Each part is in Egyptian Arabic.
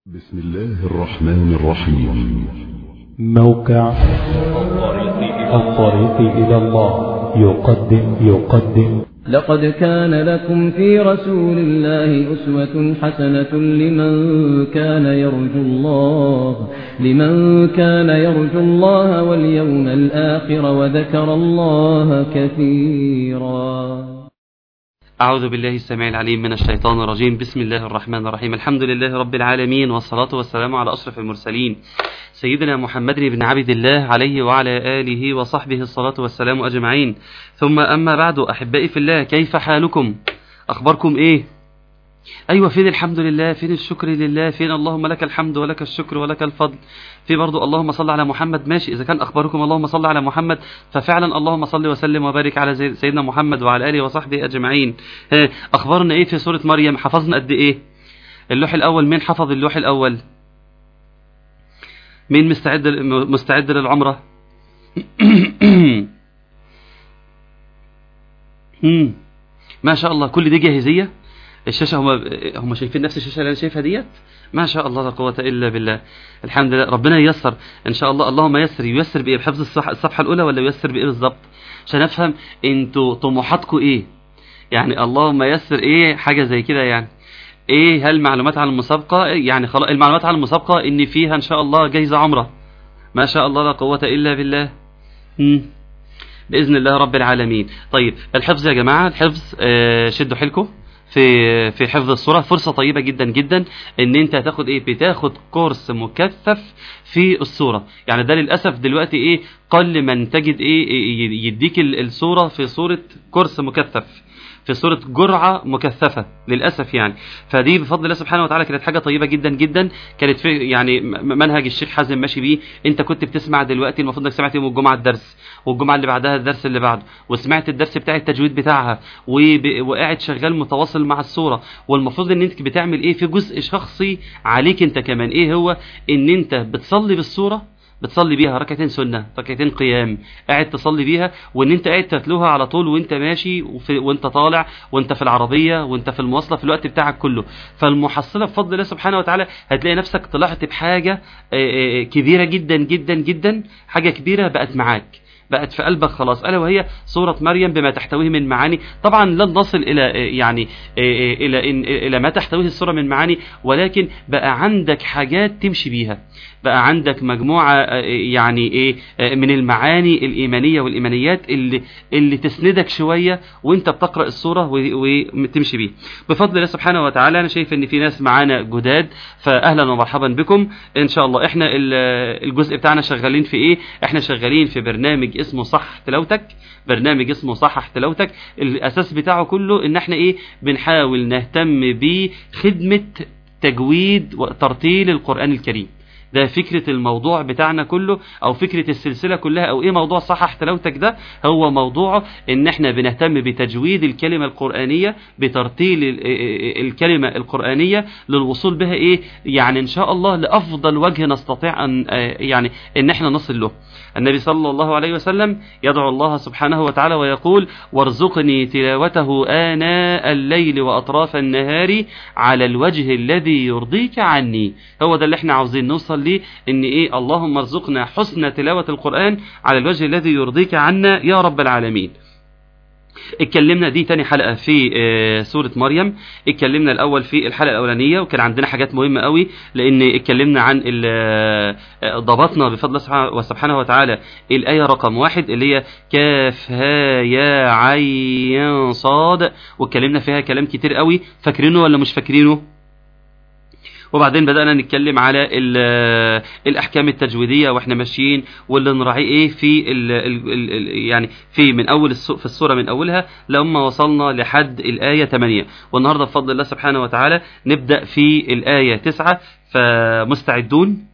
بسم الله الرحمن الرحيم موقع الطريق إلى الله يقدم يقدم لقد كان لكم في رسول الله أسوة حسنة لمن كان يرجو الله لمن كان يرجو الله واليوم الآخر وذكر الله كثيرا أعوذ بالله السميع العليم من الشيطان الرجيم بسم الله الرحمن الرحيم الحمد لله رب العالمين والصلاة والسلام على أشرف المرسلين سيدنا محمد بن عبد الله عليه وعلى آله وصحبه الصلاة والسلام أجمعين ثم أما بعد أحبائي في الله كيف حالكم أخباركم إيه أيوة فين الحمد لله فين الشكر لله فين اللهم لك الحمد ولك الشكر ولك الفضل في برضو اللهم صل على محمد ماشي إذا كان أخباركم اللهم صل على محمد ففعلا اللهم صل وسلم وبارك على زي- سيدنا محمد وعلى آله وصحبه أجمعين ها، أخبارنا إيه في سورة مريم حفظنا قد إيه اللوح الأول مين حفظ اللوح الأول مين مستعد مستعد للعمرة مم. ما شاء الله كل دي جاهزية الشاشة هم هم شايفين نفس الشاشة اللي أنا شايفها ديت ما شاء الله لا قوة إلا بالله الحمد لله ربنا ييسر إن شاء الله اللهم يسر ييسر بإيه بحفظ الصح- الصفحة الأولى ولا ييسر بإيه بالظبط عشان أفهم أنتوا طموحاتكم إيه يعني اللهم يسر إيه حاجة زي كده يعني ايه هل معلومات عن المسابقة يعني خلاص المعلومات عن المسابقة ان فيها ان شاء الله جايزة عمرة ما شاء الله لا قوة الا بالله مم. بإذن الله رب العالمين طيب الحفظ يا جماعة الحفظ آه شدوا حيلكم في في حفظ الصورة فرصة طيبة جدا جدا ان انت هتاخد ايه بتاخد كورس مكثف في الصورة يعني ده للأسف دلوقتي ايه قل من تجد ايه إيه يديك ال- الصورة في صورة كورس مكثف في صورة جرعة مكثفة للأسف يعني فدي بفضل الله سبحانه وتعالى كانت حاجة طيبة جدا جدا كانت في يعني م- منهج الشيخ حازم ماشي بيه انت كنت بتسمع دلوقتي المفروض انك سمعت يوم الجمعة الدرس والجمعة اللي بعدها الدرس اللي بعده وسمعت الدرس بتاع التجويد بتاعها وب- وقاعد شغال متواصل مع الصورة والمفروض ان انت بتعمل ايه في جزء شخصي عليك انت كمان ايه هو ان انت بتصلي بالصورة بتصلي بيها ركعتين سنة ركعتين قيام قاعد تصلي بيها وان انت قاعد تتلوها على طول وانت ماشي وفي وانت طالع وانت في العربية وانت في المواصلة في الوقت بتاعك كله فالمحصلة بفضل الله سبحانه وتعالى هتلاقي نفسك طلعت بحاجة آه، آه، كبيرة جدا جدا جدا حاجة كبيرة بقت معاك بقت في قلبك خلاص الا وهي سوره مريم بما تحتويه من معاني طبعا لن نصل الى آه، يعني آه، آه، الى إن- الى ما تحتويه السوره من معاني ولكن بقى عندك حاجات تمشي بيها بقى عندك مجموعة آه، يعني ايه آه، من المعاني الإيمانية والإيمانيات اللي اللي تسندك شوية وانت بتقرأ السورة و- وتمشي بيه بفضل الله سبحانه وتعالى أنا شايف ان في ناس معانا جداد فأهلا ومرحبا بكم إن شاء الله احنا ال- الجزء بتاعنا شغالين في ايه احنا شغالين في برنامج اسمه صح تلاوتك برنامج اسمه صحح تلاوتك الأساس بتاعه كله ان احنا ايه بنحاول نهتم بخدمة تجويد وترتيل القرآن الكريم ده فكرة الموضوع بتاعنا كله او فكرة السلسلة كلها او ايه موضوع صحح تلاوتك ده هو موضوعه ان احنا بنهتم بتجويد الكلمة القرآنية بترتيل ال- ال- الكلمة القرآنية للوصول بها ايه يعني ان شاء الله لافضل وجه نستطيع ان آه، يعني ان احنا نصل له النبي صلى الله عليه وسلم يدعو الله سبحانه وتعالى ويقول وارزقني تلاوته آناء الليل وأطراف النهار على الوجه الذي يرضيك عني هو ده اللي احنا عاوزين نوصل ليه ان ايه اللهم ارزقنا حسن تلاوة القرآن على الوجه الذي يرضيك عنا يا رب العالمين اتكلمنا دي تاني حلقة في آه، سورة مريم اتكلمنا الأول في الحلقة الأولانية وكان عندنا حاجات مهمة قوي لأن اتكلمنا عن ال- آه، ضبطنا بفضل الله سبحانه- وسبحانه وتعالى الآية رقم واحد اللي هي كاف ها يا عين صاد واتكلمنا فيها كلام كتير قوي فاكرينه ولا مش فاكرينه؟ وبعدين بدأنا نتكلم على ال- الأحكام التجويدية واحنا ماشيين واللي نراعيه ايه في ال ال ال ال يعني في من أول السو- في السورة من أولها لما وصلنا لحد الآية 8 والنهاردة بفضل الله سبحانه وتعالى نبدأ في الآية 9 فمستعدون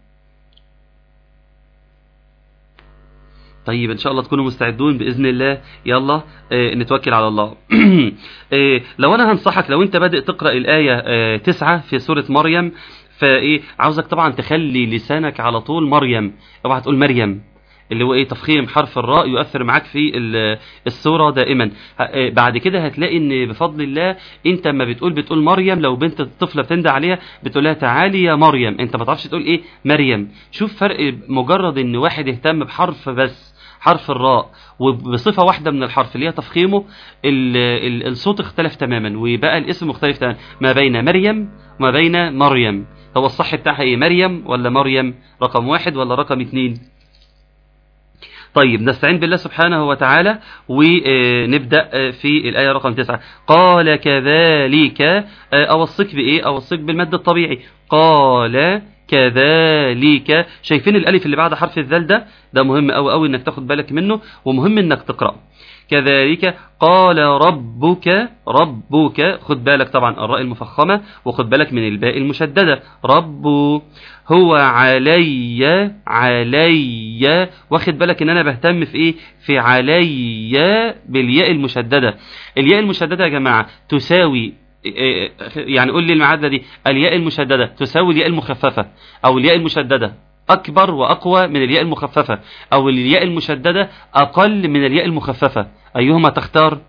طيب ان شاء الله تكونوا مستعدون باذن الله يلا آه نتوكل على الله آه لو انا هنصحك لو انت بادئ تقرا الايه آه تسعة في سوره مريم فايه عاوزك طبعا تخلي لسانك على طول مريم اوعى تقول مريم اللي هو ايه تفخيم حرف الراء يؤثر معاك في ال- الصوره دائما ه- آه، بعد كده هتلاقي ان بفضل الله انت ما بتقول بتقول مريم لو بنت الطفله بتندى عليها بتقول لها تعالي يا مريم انت ما تعرفش تقول ايه مريم شوف فرق مجرد ان واحد يهتم بحرف بس حرف الراء وبصفة واحدة من الحرف اللي هي تفخيمه ال ال الصوت اختلف تماما وبقى الاسم مختلف تماما ما بين مريم وما بين مريم هو الصح بتاعها ايه مريم ولا مريم رقم واحد ولا رقم اتنين طيب نستعين بالله سبحانه وتعالى ونبدأ في الآية رقم تسعة قال كذلك آه، أوصيك بإيه أوصيك بالمد الطبيعي قال كذلك شايفين الألف اللي بعد حرف الذال ده ده مهم أوي أوي إنك تاخد بالك منه ومهم إنك تقرأه كذلك قال ربك ربك خد بالك طبعا الراء المفخمة وخد بالك من الباء المشددة رب هو علي علي واخد بالك ان انا بهتم في ايه في علي بالياء المشددة الياء المشددة يا جماعة تساوي إيه، يعني قول لي المعادلة دي الياء المشددة تساوي الياء المخففة او الياء المشددة أكبر وأقوى من الياء المخففة أو الياء المشددة أقل من الياء المخففة أيهما تختار؟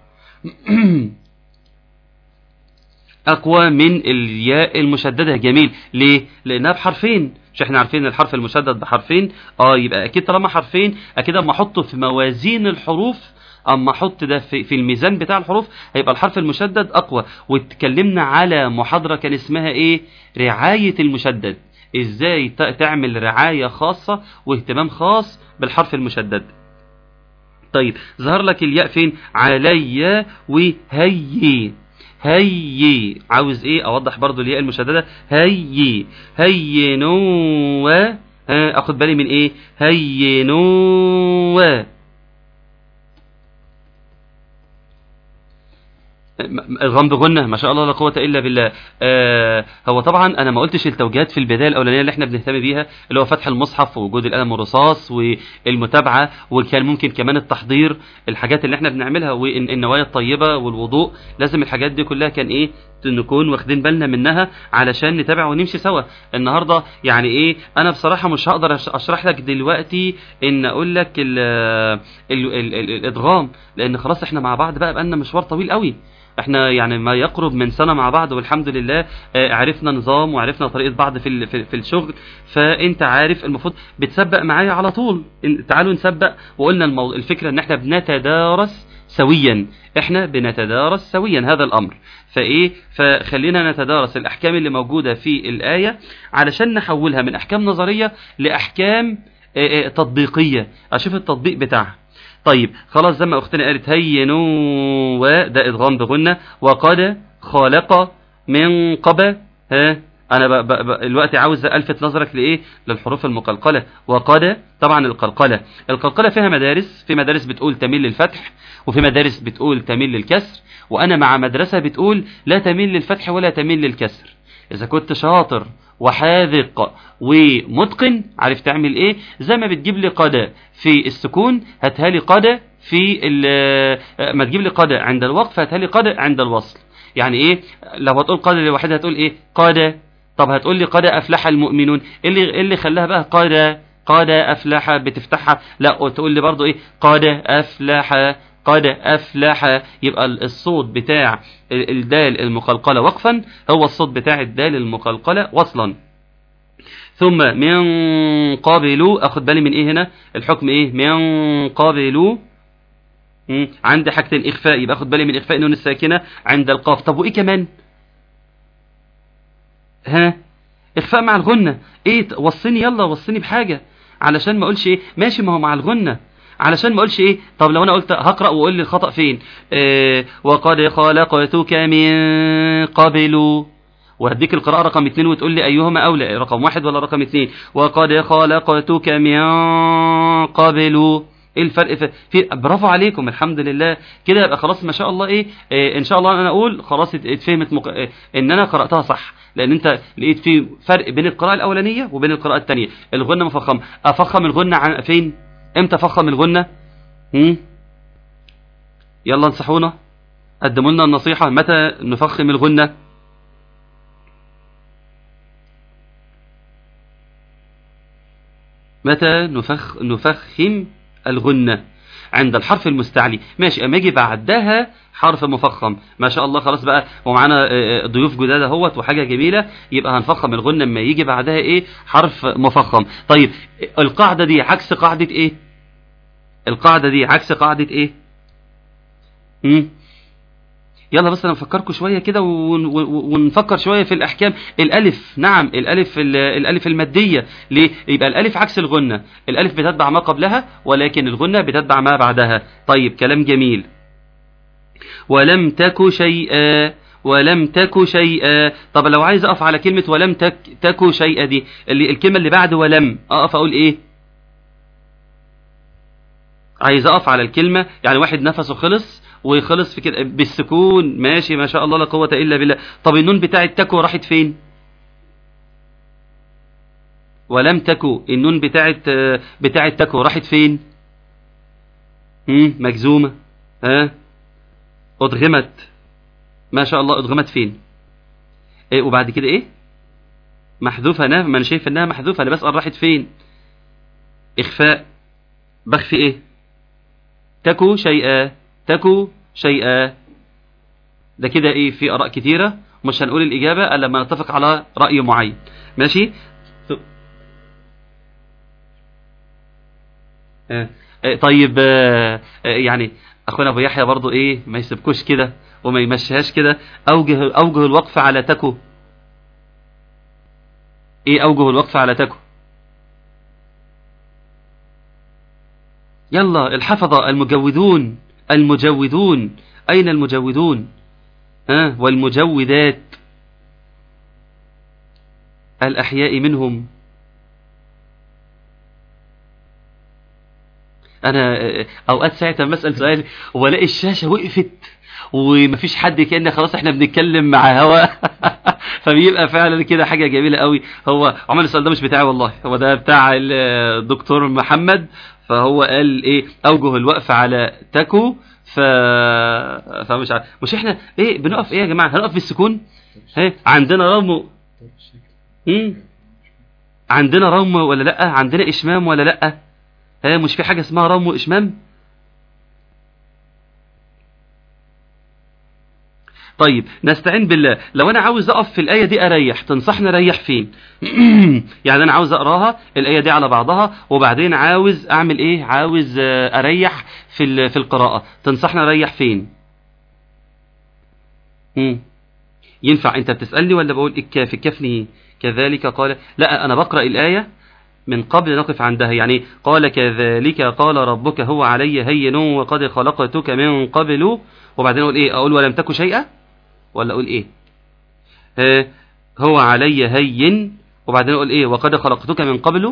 أقوى من الياء المشددة جميل ليه؟ لأنها بحرفين مش احنا عارفين الحرف المشدد بحرفين اه يبقى اكيد طالما حرفين اكيد اما احطه في موازين الحروف اما احط ده في, في الميزان بتاع الحروف هيبقى الحرف المشدد اقوى واتكلمنا على محاضرة كان اسمها ايه رعاية المشدد ازاي ت- تعمل رعاية خاصة واهتمام خاص بالحرف المشدد طيب ظهر لك الياء فين علي وهي هي عاوز ايه اوضح برضو الياء المشددة هي هينوا ها اخد بالي من ايه هينوا الغم بغنة ما شاء الله لا قوة إلا بالله آه هو طبعا أنا ما قلتش التوجيهات في البداية الأولانية اللي احنا بنهتم بيها اللي هو فتح المصحف ووجود القلم والرصاص والمتابعة وكان ممكن كمان التحضير الحاجات اللي احنا بنعملها والنوايا الطيبة والوضوء لازم الحاجات دي كلها كان إيه نكون واخدين بالنا منها علشان نتابع ونمشي سوا النهارده يعني ايه انا بصراحه مش هقدر أش- اشرح لك دلوقتي ان اقول لك ال ال ال ال الادغام لان خلاص احنا مع بعض بقى بقالنا مشوار طويل قوي احنا يعني ما يقرب من سنه مع بعض والحمد لله آه، عرفنا نظام وعرفنا طريقه بعض في ال- في في الشغل فانت عارف المفروض بتسبق معايا على طول إن- تعالوا نسبق وقلنا المو... الفكره ان احنا بنتدارس سويا احنا بنتدارس سويا هذا الامر فايه فخلينا نتدارس الاحكام اللي موجوده في الايه علشان نحولها من احكام نظريه لاحكام آه، آه، تطبيقيه اشوف التطبيق بتاعها طيب خلاص زي ما اختنا قالت هينوا وده ادغام بغنة وقد خلق من قبل ها انا ب... ب... ب... الوقت عاوز الفت نظرك لايه للحروف المقلقله وقد طبعا القلقله القلقله فيها مدارس في مدارس بتقول تميل للفتح وفي مدارس بتقول تميل للكسر وانا مع مدرسه بتقول لا تميل للفتح ولا تميل للكسر اذا كنت شاطر وحاذق ومتقن عارف تعمل ايه زي ما بتجيب لي قد في السكون هاتها لي قد في ال- ما تجيب لي قد عند الوقف هاتها لي قد عند الوصل يعني ايه لو هتقول قد لوحدها هتقول ايه قد طب هتقول لي قد افلح المؤمنون ايه اللي إيه اللي خلاها بقى قد قد افلح بتفتحها لا تقول لي برضو ايه قد افلح قد أفلح يبقى الصوت بتاع الدال المقلقلة وقفا هو الصوت بتاع الدال المقلقلة وصلا ثم من قبل أخد بالي من إيه هنا الحكم إيه من قبل مم. عندي حاجتين إخفاء يبقى أخد بالي من إخفاء النون الساكنة عند القاف طب وإيه كمان ها إخفاء مع الغنة إيه وصني يلا وصني بحاجة علشان ما أقولش إيه ماشي ما هو مع الغنة علشان ما اقولش ايه طب لو انا قلت هقرا واقول لي الخطا فين إيه وقد خلقتك من قبل وهديك القراءة رقم اتنين وتقول لي أيهما أولى رقم واحد ولا رقم اتنين وقد خلقتك من قبل ايه الفرق في, في برافو عليكم الحمد لله كده يبقى خلاص ما شاء الله ايه, إيه ان شاء الله انا اقول خلاص اتفهمت مق... إيه ان انا قراتها صح لان انت لقيت في فرق بين القراءه الاولانيه وبين القراءه الثانيه الغنه مفخمه افخم الغنه عن فين امتى افخم الغنه هم؟ يلا انصحونا قدموا لنا النصيحه متى نفخم الغنه متى نفخ نفخم الغنة عند الحرف المستعلي ماشي اما يجي بعدها حرف مفخم ما شاء الله خلاص بقى ومعانا آه، ضيوف جداد اهوت وحاجه جميله يبقى هنفخم الغنه اما يجي بعدها ايه حرف مفخم طيب القاعده دي عكس قاعده ايه القاعده دي عكس قاعده ايه امم يلا بس انا نفكركم شويه كده ون- ون- ونفكر شويه في الاحكام الالف نعم الالف ال- الالف الماديه ليه يبقى الالف عكس الغنه الالف بتتبع ما قبلها ولكن الغنه بتتبع ما بعدها طيب كلام جميل ولم تك شيئا ولم تك شيئا طب لو عايز اقف على كلمه ولم تك تك شيئا دي اللي الكلمه اللي بعد ولم اقف اقول ايه عايز اقف على الكلمه يعني واحد نفسه خلص وخلص في كده بالسكون ماشي ما شاء الله لا قوه الا بالله طب النون بتاع التكو راحت فين ولم تكو النون بتاعت بتاعت تكو راحت فين هم مجزومه ها ادغمت ما شاء الله ادغمت فين إيه وبعد كده ايه محذوفه انا ما انا شايف انها محذوفه انا بسال راحت فين اخفاء بخفي ايه تكو شيئا تكو شيئا ده كده ايه في اراء كتيره مش هنقول الاجابه الا لما نتفق على راي معين ماشي آه، آه، طيب آه، آه، يعني اخونا ابو يحيى برضو ايه ما يسيبكوش كده وما يمشيهاش كده اوجه اوجه الوقف على تكو ايه اوجه الوقف على تكو يلا الحفظة المجودون المجودون أين المجودون ها والمجودات الأحياء منهم أنا آه، أوقات ساعة ما أسأل سؤال ولاقي الشاشة وقفت ومفيش حد كأن خلاص احنا بنتكلم مع هوا فبيبقى فعلا كده حاجة جميلة قوي هو عمل السؤال ده مش بتاعي والله هو ده بتاع الدكتور محمد فهو قال ايه اوجه الوقف على تكو ف فمش عارف مش احنا ايه بنقف ايه يا جماعه هنقف بالسكون ايه عندنا رم مم. عندنا رم ولا لا عندنا اشمام ولا لا ايه مش في حاجه اسمها رم واشمام طيب نستعين بالله لو انا عاوز اقف في الايه دي اريح تنصحني اريح فين يعني انا عاوز اقراها الايه دي على بعضها وبعدين عاوز اعمل ايه عاوز آه، اريح في ال- في القراءه تنصحني اريح فين مم. ينفع انت بتسالني ولا بقول الكاف الكفني كذلك قال لا انا بقرا الايه من قبل نقف عندها يعني قال كذلك قال ربك هو علي هين وقد خلقتك من قبل وبعدين اقول ايه اقول ولم تك شيئا ولا اقول ايه ها هو علي هين وبعدين اقول ايه وقد خلقتك من قبل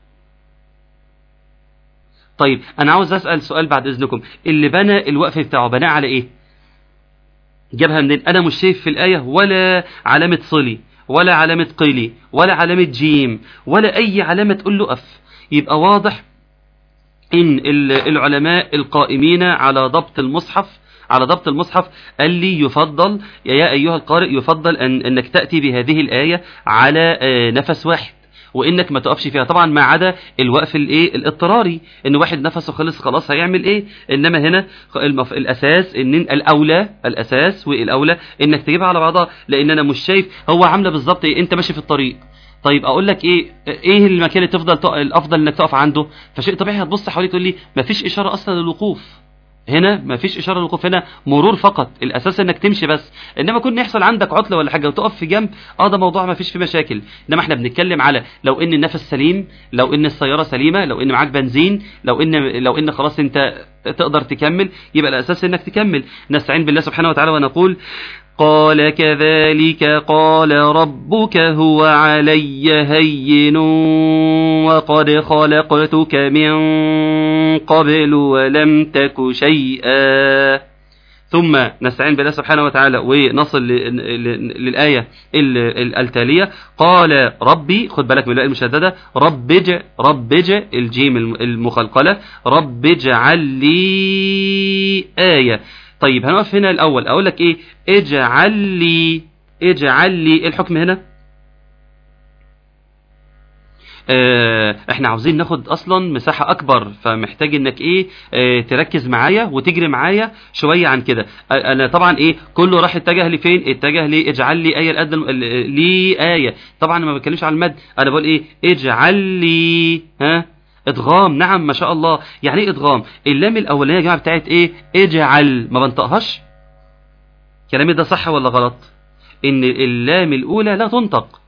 طيب انا عاوز اسال سؤال بعد اذنكم اللي بنى الوقف بتاعه بناه على ايه جابها منين انا مش شايف في الايه ولا علامه صلي ولا علامه قيلي ولا علامه جيم ولا اي علامه تقول له اف يبقى واضح ان ال- العلماء القائمين على ضبط المصحف على ضبط المصحف قال لي يفضل يا ايها القارئ يفضل ان انك تاتي بهذه الايه على آه، نفس واحد وانك ما تقفش فيها طبعا ما عدا الوقف الايه الاضطراري ان واحد نفسه خلص خلاص هيعمل ايه انما هنا خ- المف... الاساس ان الاولى الاساس والاولى انك تجيبها على بعضها لان انا مش شايف هو عامله بالظبط ايه انت ماشي في الطريق طيب اقول لك ايه ايه المكان اللي تفضل تق... الافضل انك تقف عنده فشيء طبيعي هتبص حواليك تقول لي مفيش اشاره اصلا للوقوف هنا مفيش اشاره للوقوف هنا مرور فقط الاساس انك تمشي بس انما كون يحصل عندك عطله ولا حاجه وتقف في جنب اه ده موضوع مفيش فيه مشاكل انما احنا بنتكلم على لو ان النفس سليم لو ان السياره سليمه لو ان معاك بنزين لو ان لو ان خلاص انت تقدر تكمل يبقى الاساس انك تكمل نستعين بالله سبحانه وتعالى ونقول قال كذلك قال ربك هو علي هين وقد خلقتك من قبل ولم تك شيئا ثم نستعين بالله سبحانه وتعالى ونصل ل- ل- للآية ال- ال- التالية قال ربي خد بالك من الآية المشددة رب اج رب اج الجيم الم- المخلقلة رب اجعل لي آية طيب هنقف هنا الأول أقول لك إيه اجعل لي اجعل لي إيه الحكم هنا آه احنا عاوزين ناخد اصلا مساحة اكبر فمحتاج انك ايه آه تركز معايا وتجري معايا شوية عن كده آه انا طبعا ايه كله راح اتجه لفين اتجه لي اجعل لي آية الأد لي آية طبعا ما بتكلمش على المد انا بقول ايه اجعل لي ها ادغام نعم ما شاء الله يعني ايه ادغام اللام الاولانيه يا جماعه بتاعت ايه اجعل ما بنطقهاش كلامي ده صح ولا غلط ان اللام الاولى لا تنطق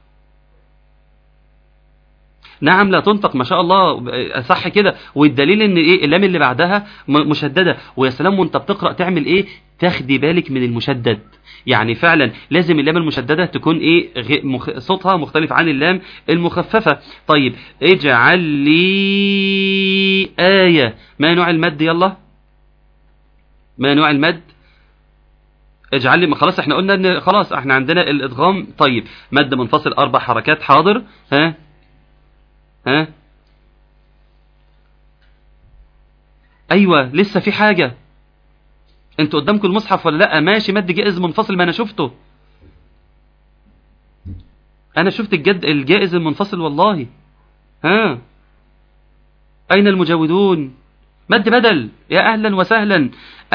نعم لا تنطق ما شاء الله صح كده والدليل ان ايه اللام اللي بعدها م- مشدده ويا سلام وانت بتقرا تعمل ايه تاخدي بالك من المشدد يعني فعلا لازم اللام المشدده تكون ايه غ- مخ... صوتها مختلف عن اللام المخففه طيب اجعل لي ايه ما نوع المد يلا ما نوع المد اجعل لي ما خلاص احنا قلنا ان خلاص احنا عندنا الادغام طيب مد منفصل اربع حركات حاضر ها ها ايوه لسه في حاجه انتوا قدامكم المصحف ولا لا ماشي مد جائز منفصل ما انا شفته انا شفت الجد الجائز المنفصل والله ها اين المجودون مد بدل يا اهلا وسهلا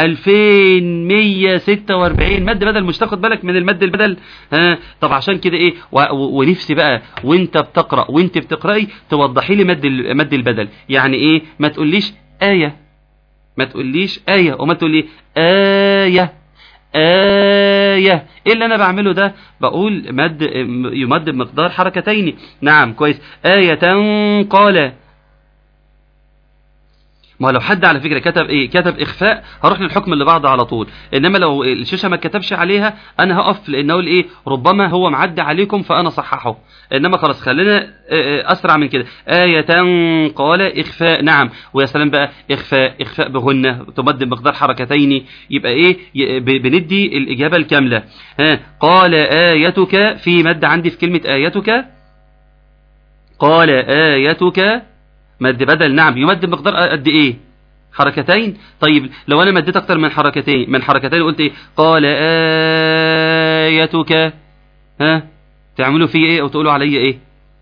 2146 مد بدل مش تاخد بالك من المد البدل ها طب عشان كده ايه و- و- ونفسي بقى وانت بتقرا وانت بتقراي توضحي لي مد ال- مد البدل يعني ايه ما تقوليش ايه ما تقوليش ايه وما تقولي ايه آية ايه اللي انا بعمله ده بقول مد يمد بمقدار حركتين نعم كويس آية قال ما لو حد على فكرة كتب ايه كتب اخفاء هروح للحكم اللي بعده على طول انما لو الشاشة ما كتبش عليها انا هقف لان اقول ايه ربما هو معدي عليكم فانا صححه انما خلاص خلينا آه، آه، اسرع من كده آية قال اخفاء نعم ويا سلام بقى اخفاء اخفاء بغنة تمد بمقدار حركتين يبقى ايه ي- ب- بندي الاجابة الكاملة ها قال آيتك في مد عندي في كلمة آيتك قال آيتك مد بدل نعم يمد بمقدار قد ايه حركتين طيب لو انا مديت اكتر من حركتين من حركتين قلت ايه قال آيتك ها تعملوا فيه ايه او تقولوا علي ايه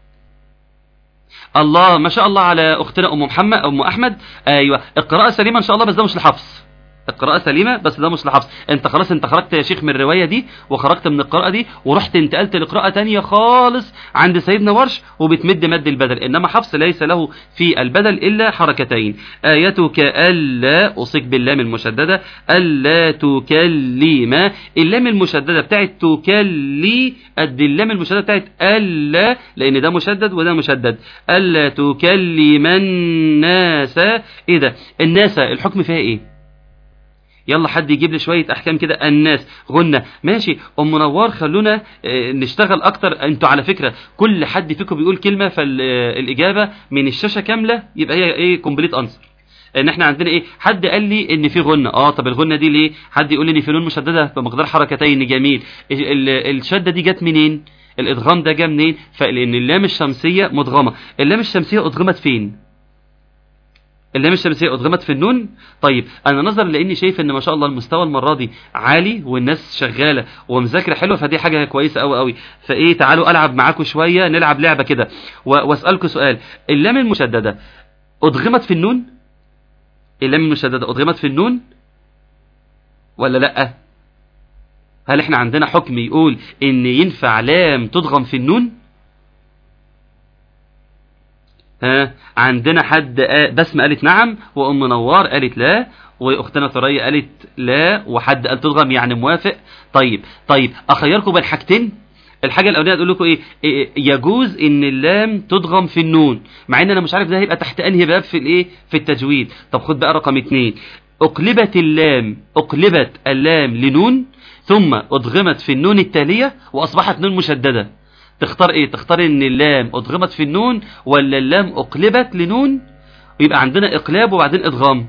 الله ما شاء الله على اختنا ام محمد ام احمد ايوه القراءه سليمه ان شاء الله بس ده مش لحفظ القراءة سليمة بس ده مش لحفظ انت خلاص انت خرجت يا شيخ من الرواية دي وخرجت من القراءة دي ورحت انتقلت لقراءة تانية خالص عند سيدنا ورش وبتمد مد البدل انما حفص ليس له في البدل الا حركتين ايتك الا اصيك باللام المشددة الا تكلم اللام المشددة بتاعت تكلي قد اللام المشددة بتاعت الا لان ده مشدد وده مشدد الا تكلم الناس ايه ده الناس الحكم فيها ايه يلا حد يجيب لي شويه احكام كده الناس غنى ماشي ام منور خلونا آه، نشتغل اكتر انتوا على فكره كل حد فيكم بيقول كلمه فالاجابه من الشاشه كامله يبقى هي ايه كومبليت انسر ان احنا عندنا ايه حد قال لي ان في غنه اه طب الغنه دي ليه حد يقول لي ان في نون مشدده بمقدار حركتين جميل ال- ال- الشده دي جت منين الادغام ده جه منين فلان اللام الشمسيه مدغمه اللام الشمسيه ادغمت فين اللام الشمسيه ادغمت في النون طيب انا نظرا لاني شايف ان ما شاء الله المستوى المره دي عالي والناس شغاله ومذاكره حلوه فدي حاجه كويسه قوي قوي فايه تعالوا العب معاكم شويه نلعب لعبه كده و- واسالكم سؤال اللام المشدده ادغمت في النون اللام المشدده ادغمت في النون ولا لا هل احنا عندنا حكم يقول ان ينفع لام تدغم في النون ها عندنا حد قا- بسمة قالت نعم وام نوار قالت لا واختنا ثريا قالت لا وحد قال تضغم يعني موافق طيب طيب اخيركم بين حاجتين الحاجه الاولانيه تقول لكم ايه إيه، يجوز ان اللام تضغم في النون مع ان انا مش عارف ده هيبقى تحت انهي باب في الايه في التجويد طب خد بقى رقم اتنين اقلبت اللام اقلبت اللام لنون ثم ادغمت في النون التاليه واصبحت نون مشدده تختار ايه تختار ان اللام ادغمت في النون ولا اللام اقلبت لنون يبقى عندنا اقلاب وبعدين ادغام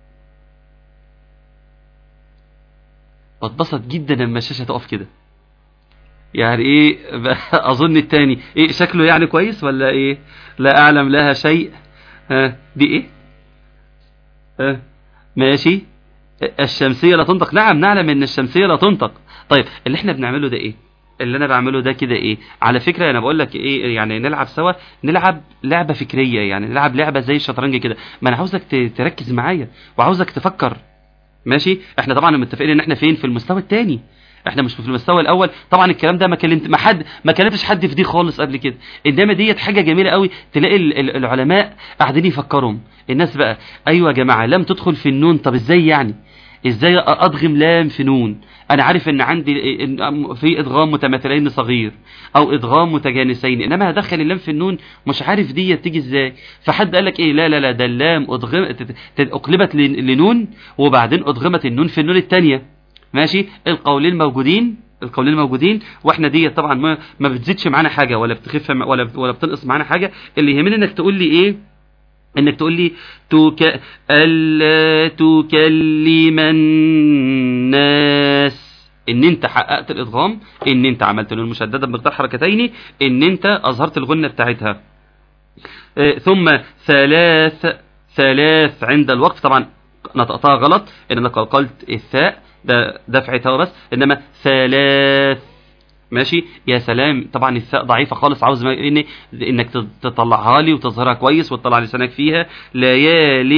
بتبسط جدا لما الشاشه تقف كده يعني ايه اظن التاني ايه شكله يعني كويس ولا ايه لا اعلم لها شيء ها دي ايه ها ماشي الشمسيه لا تنطق نعم نعلم ان الشمسيه لا تنطق طيب اللي احنا بنعمله ده ايه اللي انا بعمله ده كده ايه على فكره انا بقول لك ايه يعني نلعب سوا نلعب لعبه فكريه يعني نلعب لعبه زي الشطرنج كده ما انا عاوزك ت- تركز معايا وعاوزك تفكر ماشي احنا طبعا متفقين ان احنا فين في المستوى الثاني احنا مش في المستوى الاول طبعا الكلام ده ما كلمت ما حد ما كلمتش حد في دي خالص قبل كده انما ديت حاجه جميله قوي تلاقي ال- ال- العلماء قاعدين يفكرهم الناس بقى ايوه يا جماعه لم تدخل في النون طب ازاي يعني ازاي ادغم لام في نون انا عارف ان عندي إن في ادغام متماثلين صغير او ادغام متجانسين انما هدخل اللام في النون مش عارف دي تيجي ازاي فحد قال لك ايه لا لا لا ده اللام ادغم تت- تت- اقلبت لن- لنون وبعدين ادغمت النون في النون الثانيه ماشي القولين موجودين القولين موجودين واحنا دي طبعا ما ما بتزيدش معانا حاجه ولا بتخف مع- ولا ولا بتنقص معانا حاجه اللي يهمني انك تقول لي ايه انك تقول لي تك... الا تكلم الناس ان انت حققت الادغام ان انت عملت له المشدده بمقدار حركتين ان انت اظهرت الغنه بتاعتها آه، ثم ثلاث ثلاث عند الوقف طبعا نطقتها غلط ان انا قلقلت الثاء ده دفعة هوا بس انما ثلاث ماشي يا سلام طبعا الثاء ضعيفه خالص عاوز ما- إن انك تط- تطلعها لي وتظهرها كويس وتطلع لسانك فيها ليال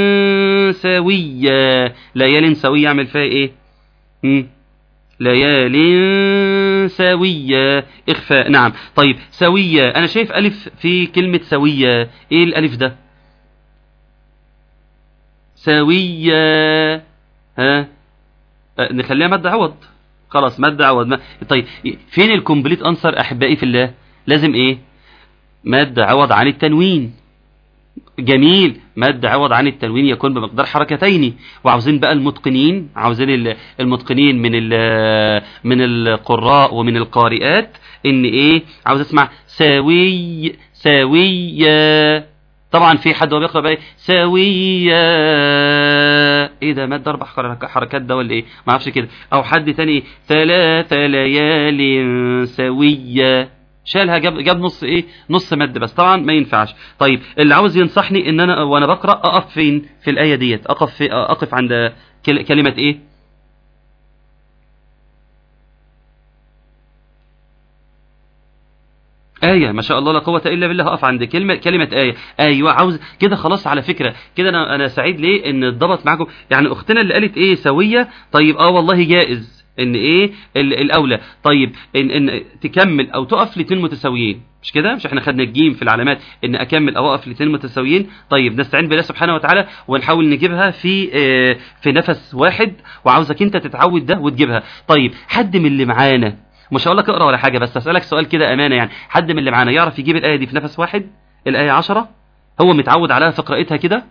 سويه ليال سويه اعمل فيها ايه مم. ليال سوية إخفاء نعم طيب سوية أنا شايف ألف في كلمة سوية إيه الألف ده سوية ها أه، نخليها مد عوض خلاص مد عوض ما... طيب فين الكومبليت أنسر أحبائي في الله لازم إيه مد عوض عن التنوين جميل مد عوض عن التنوين يكون بمقدار حركتين وعاوزين بقى المتقنين عاوزين ال- المتقنين من ال- من القراء ومن القارئات ان ايه عاوز اسمع سوي سوية طبعا في حد هو بيقرا بقى إيه؟ سوية ايه ده مد اربع حرك- حركات ده ولا ايه ما اعرفش كده او حد تاني إيه؟ ثلاث ليال سوية شالها جاب جاب نص ايه نص مد بس طبعا ما ينفعش طيب اللي عاوز ينصحني ان انا وانا بقرا اقف فين في الايه ديت اقف في اقف عند كل- كلمه ايه آية ما شاء الله لا قوة إلا بالله هقف عند كلمة كلمة آية أيوة عاوز كده خلاص على فكرة كده أنا أنا سعيد ليه إن اتضبط معاكم يعني أختنا اللي قالت إيه سوية طيب أه والله جائز إن إيه ال- الأولى طيب إن إن تكمل أو تقف لاتنين متساويين مش كده مش احنا خدنا الجيم في العلامات ان اكمل او اقف لاتنين متساويين طيب نستعين بالله سبحانه وتعالى ونحاول نجيبها في آه، في نفس واحد وعاوزك انت تتعود ده وتجيبها طيب حد من اللي معانا مش هقول لك اقرا ولا حاجه بس اسالك سؤال كده امانه يعني حد من اللي معانا يعرف يجيب الايه دي في نفس واحد الايه عشرة هو متعود عليها في قراءتها كده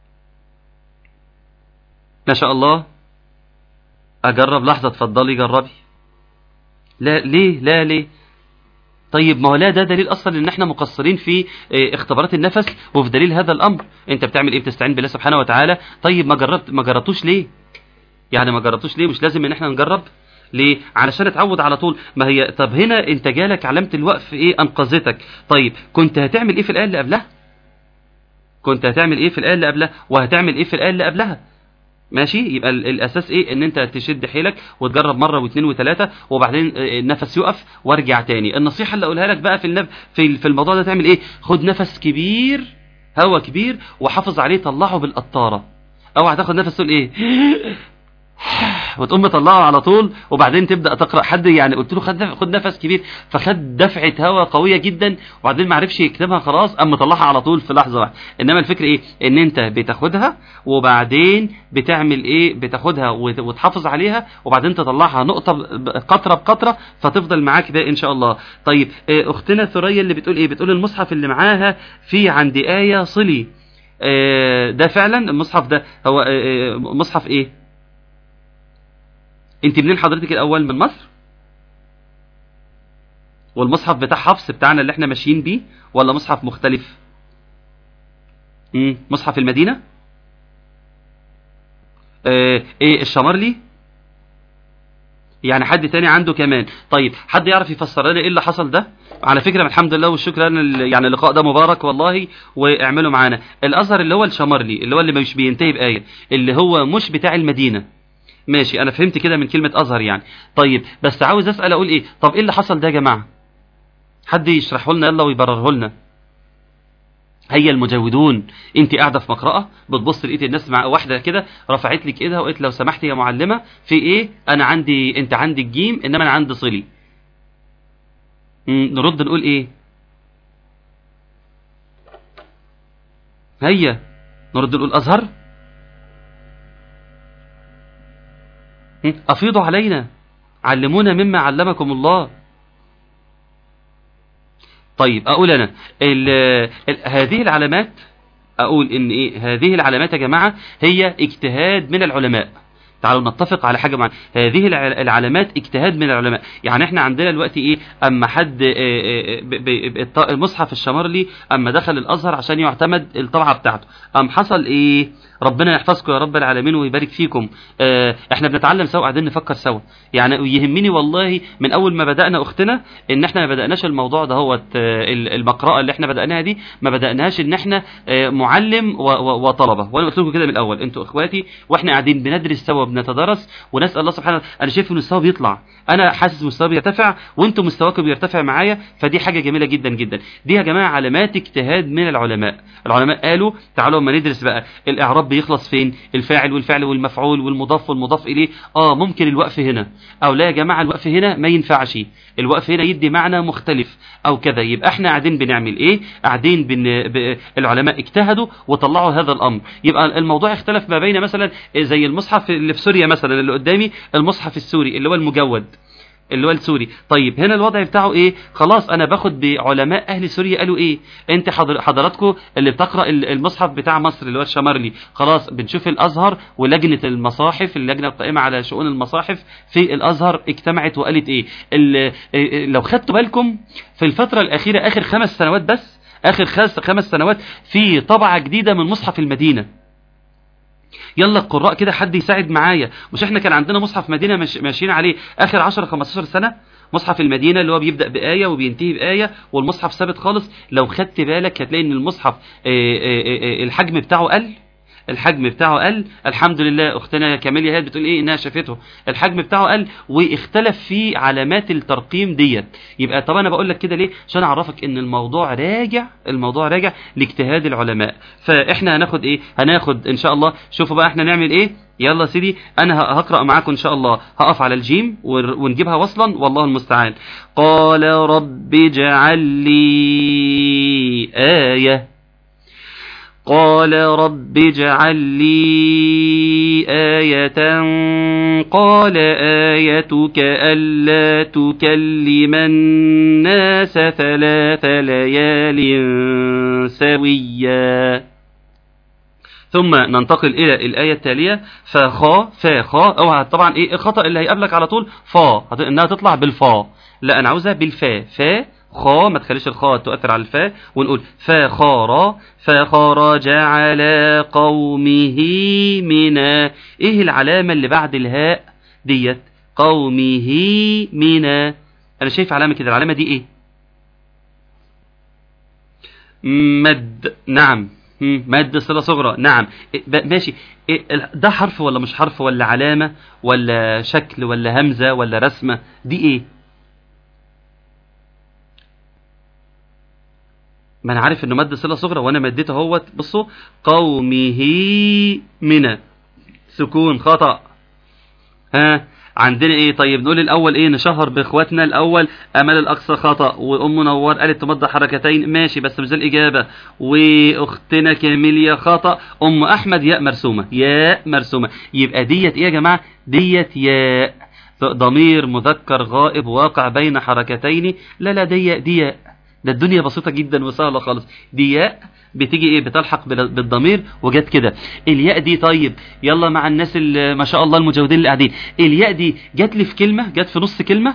ما شاء الله اجرب لحظه اتفضلي جربي لا ليه لا ليه طيب ما هو لا ده دليل اصلا ان احنا مقصرين في اه، اختبارات النفس وفي دليل هذا الامر انت بتعمل ايه بتستعين بالله سبحانه وتعالى طيب ما جربت ما جربتوش ليه يعني ما جربتوش ليه مش لازم ان احنا نجرب ليه علشان اتعود على طول ما هي طب هنا انت جالك علامه الوقف ايه انقذتك طيب كنت هتعمل ايه في الايه اللي قبلها كنت هتعمل ايه في الايه اللي قبلها وهتعمل ايه في الايه اللي قبلها ماشي يبقى ال- الاساس ايه ان انت تشد حيلك وتجرب مره واثنين وثلاثه وبعدين آه، النفس يقف وارجع تاني النصيحه اللي اقولها لك بقى في النف... في في الموضوع ده تعمل ايه خد نفس كبير هوا كبير وحافظ عليه طلعه بالقطاره اوعى تاخد نفس تقول ايه وتقوم مطلعه على طول وبعدين تبدا تقرا حد يعني قلت له خد خد نفس كبير فخد دفعه هواء قويه جدا وبعدين ما عرفش يكتبها خلاص قام مطلعها على طول في لحظه واحده انما الفكره ايه ان انت بتاخدها وبعدين بتعمل ايه بتاخدها وت- وتحافظ عليها وبعدين تطلعها نقطه ب- ب- قطره بقطره فتفضل معاك باقي ان شاء الله طيب آه، اختنا ثريا اللي بتقول ايه بتقول المصحف اللي معاها في عند ايه صلي آه، ده فعلا المصحف ده هو آه، آه، مصحف ايه انت منين حضرتك الاول من مصر والمصحف بتاع حفص بتاعنا اللي احنا ماشيين بيه ولا مصحف مختلف امم مصحف المدينه اه ايه الشمرلي يعني حد تاني عنده كمان طيب حد يعرف يفسر لنا ايه اللي حصل ده على فكره الحمد لله والشكر لنا ال- يعني اللقاء ده مبارك والله واعملوا معانا الازهر اللي هو الشمرلي اللي هو اللي مش بينتهي بايه اللي هو مش بتاع المدينه ماشي انا فهمت كده من كلمة ازهر يعني طيب بس عاوز اسأل اقول ايه طب ايه اللي حصل ده يا جماعة حد يشرحه لنا يلا ويبرره لنا هي المجودون انت قاعده في مقرأة بتبص لقيت الناس مع واحده كده رفعت لك ايدها وقالت لو سمحتي يا معلمه في ايه انا عندي انت عندك جيم انما انا عندي صلي مم، نرد نقول ايه هيا نرد نقول ازهر مم، افيضوا علينا علمونا مما علمكم الله طيب اقول انا ال ال هذه العلامات اقول ان ايه هذه العلامات يا جماعه هي اجتهاد من العلماء تعالوا نتفق على حاجه معينه هذه الع- العلامات اجتهاد من العلماء يعني احنا عندنا دلوقتي ايه اما حد آه، آه، ب- ب- الط- المصحف الشمرلي اما دخل الازهر عشان يعتمد الطبعه بتاعته ام حصل ايه ربنا يحفظكم يا رب العالمين ويبارك فيكم آه، احنا بنتعلم سوا قاعدين نفكر سوا يعني يهمني والله من اول ما بدانا اختنا ان احنا ما بداناش الموضوع ده هو المقرأة اللي احنا بداناها دي ما بداناش ان احنا آه، معلم و- و- وطلبه وانا قلت لكم كده من الاول انتوا اخواتي واحنا قاعدين بندرس سوا بنتدرس ونسال الله سبحانه وتعالى انا شايف ان مستوى بيطلع انا حاسس مستوى بيرتفع وانتم مستواكم بيرتفع معايا فدي حاجه جميله جدا جدا دي يا جماعه علامات اجتهاد من العلماء العلماء قالوا تعالوا اما ندرس بقى الاعراب بيخلص فين الفاعل والفعل والمفعول والمضاف والمضاف اليه اه ممكن الوقف هنا او لا يا جماعه الوقف هنا ما ينفعش الوقف هنا يدي معنى مختلف او كذا يبقى احنا قاعدين بنعمل ايه قاعدين بن... ب... العلماء اجتهدوا وطلعوا هذا الامر يبقى الموضوع اختلف ما بين مثلا زي المصحف اللي في سوريا مثلا اللي قدامي المصحف السوري اللي هو المجود اللي هو السوري طيب هنا الوضع بتاعه ايه خلاص انا باخد بعلماء اهل سوريا قالوا ايه انت حضر حضراتكم اللي بتقرا ال- المصحف بتاع مصر اللي هو الشمرلي خلاص بنشوف الازهر ولجنه المصاحف اللجنه القائمه على شؤون المصاحف في الازهر اجتمعت وقالت ايه ال- إيه- لو خدتوا بالكم في الفتره الاخيره اخر خمس سنوات بس اخر خمس خمس سنوات في طبعه جديده من مصحف المدينه يلا القراء كده حد يساعد معايا مش احنا كان عندنا مصحف مدينه مش ماشيين عليه اخر 10 15 سنه مصحف المدينه اللي هو بيبدا بايه وبينتهي بايه والمصحف ثابت خالص لو خدت بالك هتلاقي ان المصحف آه، آه، آه، الحجم بتاعه قل الحجم بتاعه قل الحمد لله اختنا كاميليا هي بتقول ايه انها شافته الحجم بتاعه قل واختلف فيه علامات الترقيم ديت يبقى طب انا بقول لك كده ليه عشان اعرفك ان الموضوع راجع الموضوع راجع لاجتهاد العلماء فاحنا هناخد ايه هناخد ان شاء الله شوفوا بقى احنا نعمل ايه يلا يا سيدي انا ه- هقرا معاكم ان شاء الله هقف على الجيم ور- ونجيبها وصلا والله المستعان قال رب اجعل لي ايه قال رب اجعل لي آية قال آيتك ألا تكلم الناس ثلاث ليال سويا ثم ننتقل إلى الآية التالية فخا فخا أو طبعا إيه الخطأ اللي هيقابلك على طول فا هت- إنها تطلع بالفا لا أنا عاوزها بالفا فا خا ما تخليش الخاء تؤثر على الفاء ونقول فخار فخرج على قومه منا ايه العلامة اللي بعد الهاء ديت قومه منا انا شايف علامة كده العلامة دي ايه مد نعم مم، مد صلة صغرى نعم إيه، ب- ماشي إيه، ال- ده حرف ولا مش حرف ولا علامة ولا شكل ولا همزة ولا رسمة دي ايه ما انا عارف انه مد صله صغرى وانا مديته اهوت بصوا قومه من سكون خطا ها عندنا ايه طيب نقول الاول ايه نشهر باخواتنا الاول امال الاقصى خطا وام نور قالت تمضى حركتين ماشي بس مش ده الاجابه واختنا كاميليا خطا ام احمد ياء مرسومه ياء مرسومه يبقى ديت ايه يا جماعه ديت ياء ضمير مذكر غائب واقع بين حركتين لا لا دي ياء دي ياء ده الدنيا بسيطة جدا وسهلة خالص دي ياء بتيجي ايه بتلحق بال- بالضمير وجت كده الياء دي طيب يلا مع الناس اللي ما شاء الله المجودين اللي قاعدين الياء دي جت لي في كلمة جت في نص كلمة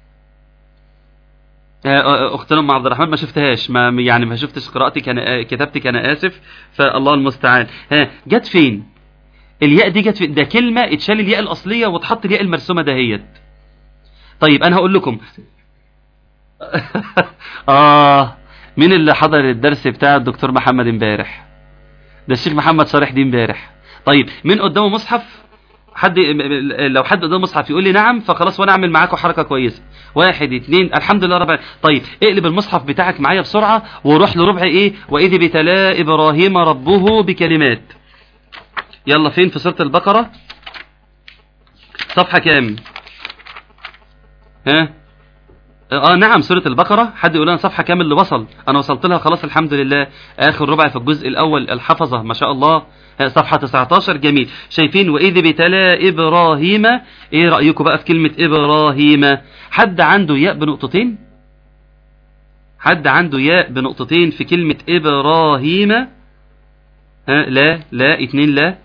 آه، آه، اختنا ام عبد الرحمن ما شفتهاش ما يعني ما شفتش قراءتك انا آه، كتابتك انا اسف فالله المستعان ها جت فين الياء دي جت فين ده كلمة اتشال الياء الاصلية واتحط الياء المرسومة دهيت طيب انا هقول لكم اه مين اللي حضر الدرس بتاع الدكتور محمد امبارح ده الشيخ محمد صالح دي امبارح طيب مين قدامه مصحف حد لو حد قدام المصحف يقول لي نعم فخلاص وانا اعمل معاكم حركه كويسه واحد اتنين الحمد لله رب العالمين. طيب اقلب المصحف بتاعك معايا بسرعه وروح لربع ايه واذ ابتلى ابراهيم ربه بكلمات يلا فين في سوره البقره صفحه كام ها اه نعم سورة البقرة حد يقول لنا صفحة كام اللي وصل انا وصلت لها خلاص الحمد لله اخر ربع في الجزء الاول الحفظة ما شاء الله ها، صفحة 19 جميل شايفين واذ ابتلى ابراهيم ايه رأيكم بقى في كلمة ابراهيم حد عنده ياء بنقطتين حد عنده ياء بنقطتين في كلمة ابراهيم ها لا لا اتنين لا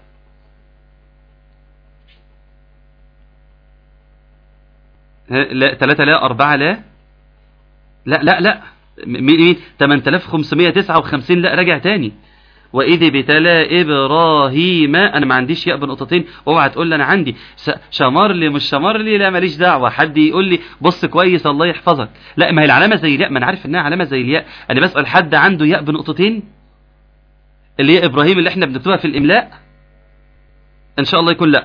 ها لا ثلاثة لا أربعة لا لا لا لا م- مين 8559 لا راجع تاني وإذ ابتلى إبراهيم أنا ما عنديش ياء بنقطتين اوعى تقول لي أنا عندي س- شمر لي مش شمر لي لا ماليش دعوة حد يقول لي بص كويس الله يحفظك لا ما هي العلامة زي الياء ما أنا عارف إنها علامة زي الياء أنا بسأل حد عنده ياء بنقطتين اللي هي إبراهيم اللي إحنا بنكتبها في الإملاء إن شاء الله يكون لأ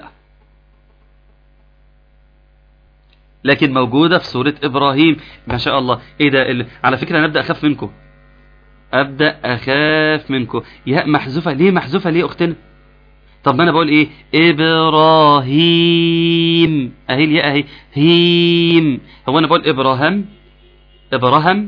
لكن موجودة في سورة إبراهيم ما شاء الله إيه ده ال... على فكرة أنا أبدأ أخاف منكم أبدأ أخاف منكم ياء محذوفة ليه محذوفة ليه أختنا طب ما أنا بقول إيه إبراهيم أهي الياء أهي هيم هو أنا بقول إبراهام إبراهام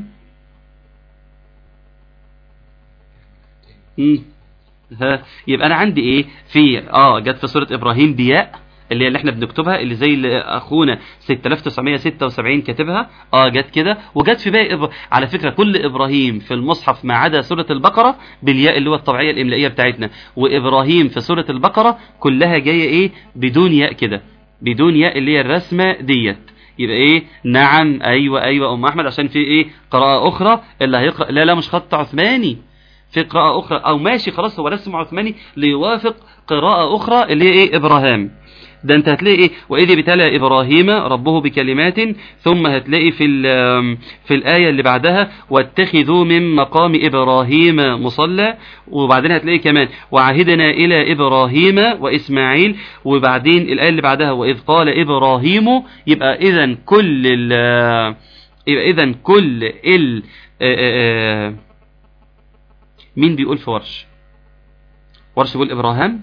مم. ها يبقى انا عندي ايه في اه جت في سوره ابراهيم بياء اللي هي اللي احنا بنكتبها اللي زي اللي اخونا 6976 كاتبها اه جت كده وجت في باقي إبر... على فكره كل ابراهيم في المصحف ما عدا سوره البقره بالياء اللي هو الطبيعيه الاملائيه بتاعتنا وابراهيم في سوره البقره كلها جايه ايه بدون ياء كده بدون ياء اللي هي الرسمه ديت يبقى ايه نعم ايوه ايوه ام احمد عشان في ايه قراءه اخرى اللي هيقرا لا لا مش خط عثماني في قراءة أخرى أو ماشي خلاص هو رسم عثماني ليوافق قراءة أخرى اللي هي إيه إبراهام ده أنت هتلاقي إيه وإذ ابتلى إبراهيم ربه بكلمات ثم هتلاقي في ال- في الآية اللي بعدها واتخذوا من مقام إبراهيم مصلى وبعدين هتلاقي كمان وعهدنا إلى إبراهيم وإسماعيل وبعدين الآية اللي بعدها وإذ قال إبراهيم يبقى إذا كل ال يبقى إذا كل ال آه، آه، آه، مين بيقول في ورش ورش بيقول إبراهام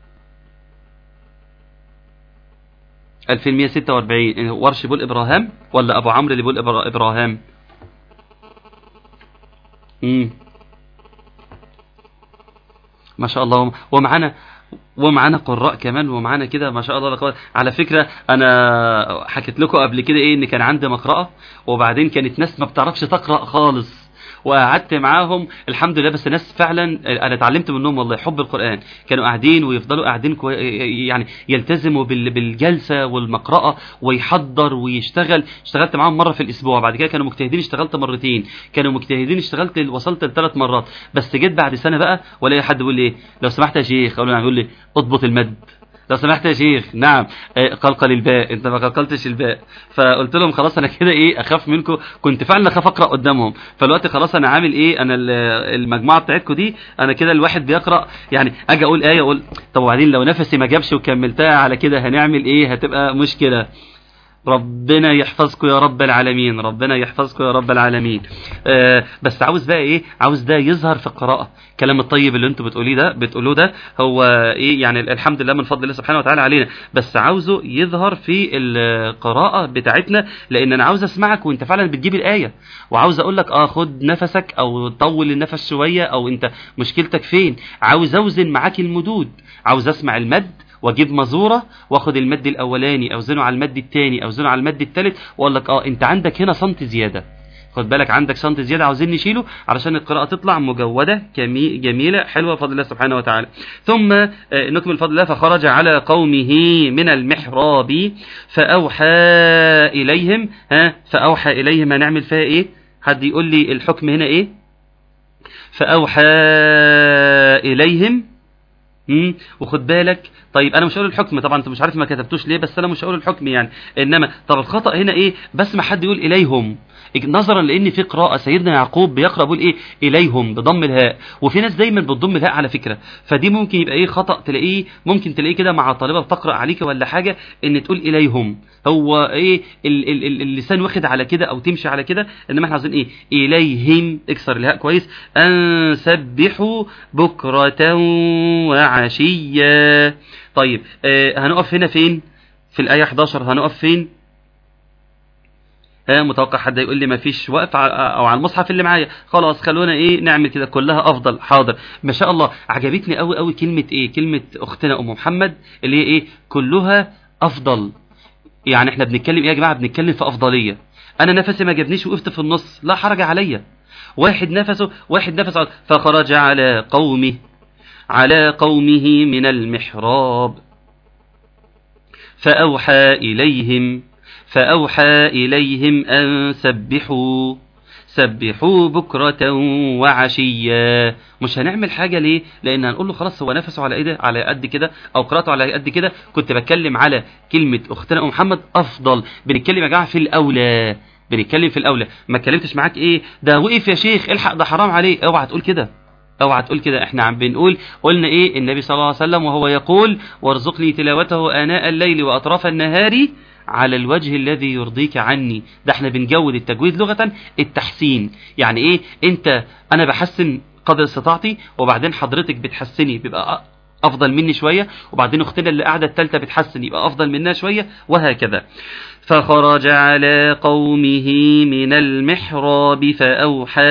2146 ورش بيقول إبراهام ولا أبو عمرو اللي بيقول إبرا- إبراهام امم ما شاء الله ومعانا ومعانا قراء كمان ومعانا كده ما شاء الله لا قوة على فكرة أنا حكيت لكم قبل كده إيه إن كان عندي مقرأة وبعدين كانت ناس ما بتعرفش تقرأ خالص وقعدت معاهم الحمد لله بس ناس فعلا انا اتعلمت منهم والله حب القران كانوا قاعدين ويفضلوا قاعدين كوي... يعني يلتزموا بال... بالجلسه والمقرأه ويحضر ويشتغل اشتغلت معاهم مره في الاسبوع بعد كده كانوا مجتهدين اشتغلت مرتين كانوا مجتهدين اشتغلت وصلت لثلاث مرات بس جيت بعد سنه بقى ولاقي حد بيقول لي ايه لو سمحت يا شيخ اقول له نعم. يقول لي اضبط المد لو سمحت يا شيخ نعم آه، قلقل الباء انت ما قلقلتش الباء فقلت لهم خلاص انا كده ايه اخاف منكم كنت فعلا اخاف اقرا قدامهم فالوقت خلاص انا عامل ايه انا ال- المجموعه بتاعتكم دي انا كده الواحد بيقرا يعني اجي اقول ايه اقول طب وبعدين لو نفسي ما جابش وكملتها على كده هنعمل ايه هتبقى مشكله ربنا يحفظكم يا رب العالمين ربنا يحفظكم يا رب العالمين آه بس عاوز بقى ايه عاوز ده يظهر في القراءة الكلام الطيب اللي انتوا بتقوليه ده بتقولوه ده هو ايه يعني الحمد لله من فضل الله سبحانه وتعالى علينا بس عاوزه يظهر في القراءة بتاعتنا لان انا عاوز اسمعك وانت فعلا بتجيب الآية وعاوز اقول لك اه خد نفسك او طول النفس شوية او انت مشكلتك فين عاوز اوزن معاك المدود عاوز اسمع المد واجيب مزوره واخد المد الاولاني اوزنه على المد الثاني اوزنه على المد الثالث واقول لك اه انت عندك هنا سنت زياده خد بالك عندك سنت زياده عاوزين نشيله علشان القراءه تطلع مجوده كمي جميله حلوه بفضل الله سبحانه وتعالى ثم آه، نكمل فضل الله فخرج على قومه من المحراب فاوحى اليهم ها فاوحى اليهم هنعمل فيها ايه حد يقول لي الحكم هنا ايه فاوحى اليهم مم. وخد بالك طيب انا مش هقول الحكم طبعا انت مش عارف ما كتبتوش ليه بس انا مش هقول الحكم يعني انما طب الخطا هنا ايه بسمع حد يقول اليهم نظرا لان في قراءه سيدنا يعقوب بيقرا بيقول ايه اليهم بضم الهاء وفي ناس دايما بتضم الهاء على فكره فدي ممكن يبقى ايه خطا تلاقيه ممكن تلاقيه كده مع طالبه بتقرا عليك ولا حاجه ان تقول اليهم هو ايه ال ال ال اللسان واخد على كده او تمشي على كده انما احنا عايزين ايه اليهم اكسر الهاء كويس ان سبحوا بكره وعشيا طيب آه هنقف هنا فين في الايه 11 هنقف فين ها متوقع حد يقول لي ما فيش وقف او على المصحف اللي معايا خلاص خلونا ايه نعمل كده كلها افضل حاضر ما شاء الله عجبتني قوي قوي كلمه ايه كلمه اختنا ام محمد اللي هي ايه كلها افضل يعني احنا بنتكلم ايه يا جماعه بنتكلم في افضليه انا نفسي ما جابنيش وقفت في النص لا حرج عليا واحد نفسه واحد نفسه فخرج على قومه على قومه من المحراب فأوحى إليهم فأوحى إليهم أن سبحوا سبحوا بكرة وعشيا مش هنعمل حاجة ليه لأن هنقول له خلاص هو نفسه على إيه على قد كده أو قراءته على قد كده كنت بتكلم على كلمة أختنا أم محمد أفضل بنتكلم يا جماعة في الأولى بنتكلم في الأولى ما اتكلمتش معاك إيه ده وقف يا شيخ الحق ده حرام عليه اوعى تقول كده اوعى تقول كده احنا عم بنقول قلنا ايه النبي صلى الله عليه وسلم وهو يقول وارزقني تلاوته آناء الليل وأطراف النهار على الوجه الذي يرضيك عني ده احنا بنجود التجويد لغة التحسين يعني ايه انت انا بحسن قدر استطاعتي وبعدين حضرتك بتحسني بيبقى افضل مني شوية وبعدين اختنا اللي قاعدة التالتة بتحسن يبقى افضل منها شوية وهكذا فخرج على قومه من المحراب فأوحى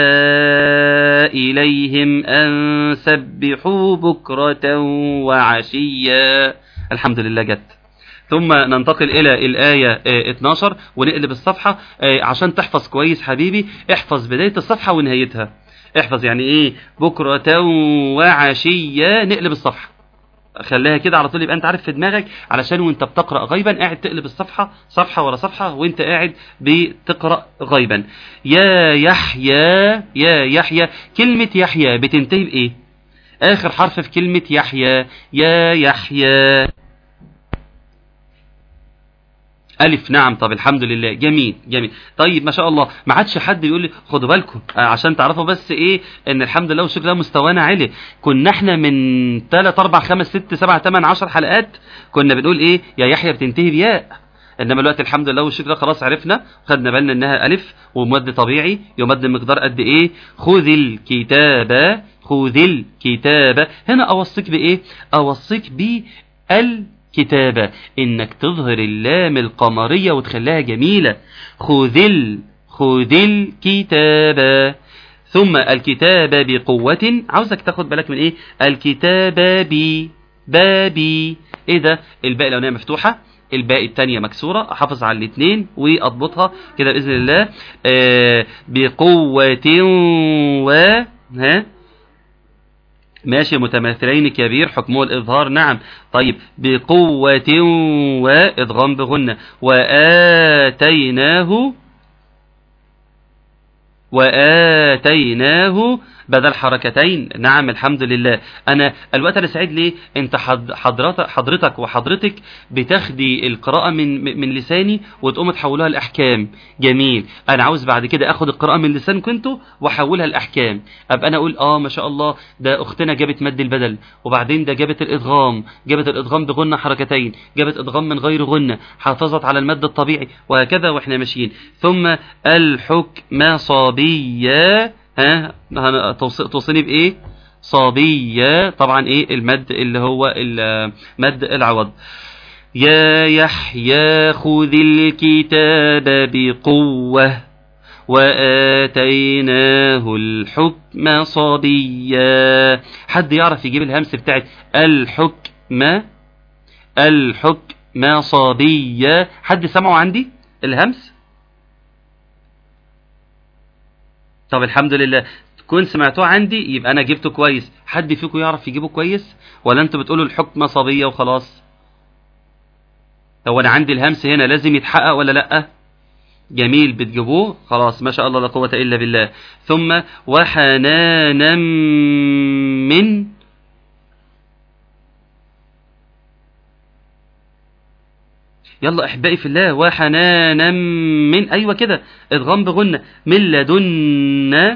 إليهم أن سبحوا بكرة وعشيا الحمد لله جت ثم ننتقل إلى الآية 12 ونقلب الصفحة عشان تحفظ كويس حبيبي احفظ بداية الصفحة ونهايتها احفظ يعني ايه بكرة وعشية نقلب الصفحة خليها كده على طول يبقى انت عارف في دماغك علشان وانت بتقرا غيبا قاعد تقلب الصفحه صفحه ورا صفحه وانت قاعد بتقرا غيبا يا يحيى يا يحيى كلمه يحيى بتنتهي بايه اخر حرف في كلمه يحيى يا يحيى ألف نعم طب الحمد لله جميل جميل طيب ما شاء الله ما عادش حد يقول لي خدوا بالكم عشان تعرفوا بس ايه ان الحمد لله والشكر لله مستوانا عالي كنا احنا من 3 4 5 6 7 8 10 حلقات كنا بنقول ايه يا يحيى بتنتهي بياء انما الوقت الحمد لله والشكر لله خلاص عرفنا خدنا بالنا انها الف ومد طبيعي يمد مقدار قد ايه خذ الكتاب خذ الكتاب هنا اوصيك بايه اوصيك بال كتابة انك تظهر اللام القمرية وتخليها جميلة خذ ال خذ الكتابة ثم الكتابة بقوة عاوزك تاخد بالك من ايه الكتابة ب بابي ايه ده الباء الاولانية مفتوحة الباقي التانية مكسورة احافظ على الاثنين واضبطها كده باذن الله آه بقوة و ها ماشي متماثلين كبير حكمه الإظهار نعم طيب بقوة وإدغام بغنة وآتيناه وآتيناه بدل حركتين نعم الحمد لله أنا الوقت أنا سعيد ليه أنت حضرتك, حضرتك وحضرتك بتاخدي القراءة من من لساني وتقوم تحولها الأحكام جميل أنا عاوز بعد كده أخد القراءة من لسانكم انتوا وأحولها الأحكام أبقى أنا أقول آه ما شاء الله ده أختنا جابت مد البدل وبعدين ده جابت الإدغام جابت الإدغام بغنة حركتين جابت إدغام من غير غنة حافظت على المد الطبيعي وهكذا وإحنا ماشيين ثم الحكم صبيا ها توصيني بايه صبية طبعا ايه المد اللي هو مد العوض يا يحيى خذ الكتاب بقوة وآتيناه الحكم صبيا حد يعرف يجيب الهمس بتاعت الحكم الحكم صبيا حد سمعه عندي الهمس طب الحمد لله تكون سمعتوه عندي يبقى انا جبته كويس حد فيكم يعرف يجيبه كويس ولا انتوا بتقولوا الحكمة صبية وخلاص هو انا عندي الهمس هنا لازم يتحقق ولا لا جميل بتجيبوه خلاص ما شاء الله لا قوة الا بالله ثم وحنانا من يلا احبائي في الله وحنانا من ايوه كده ادغام بغنة من لدنا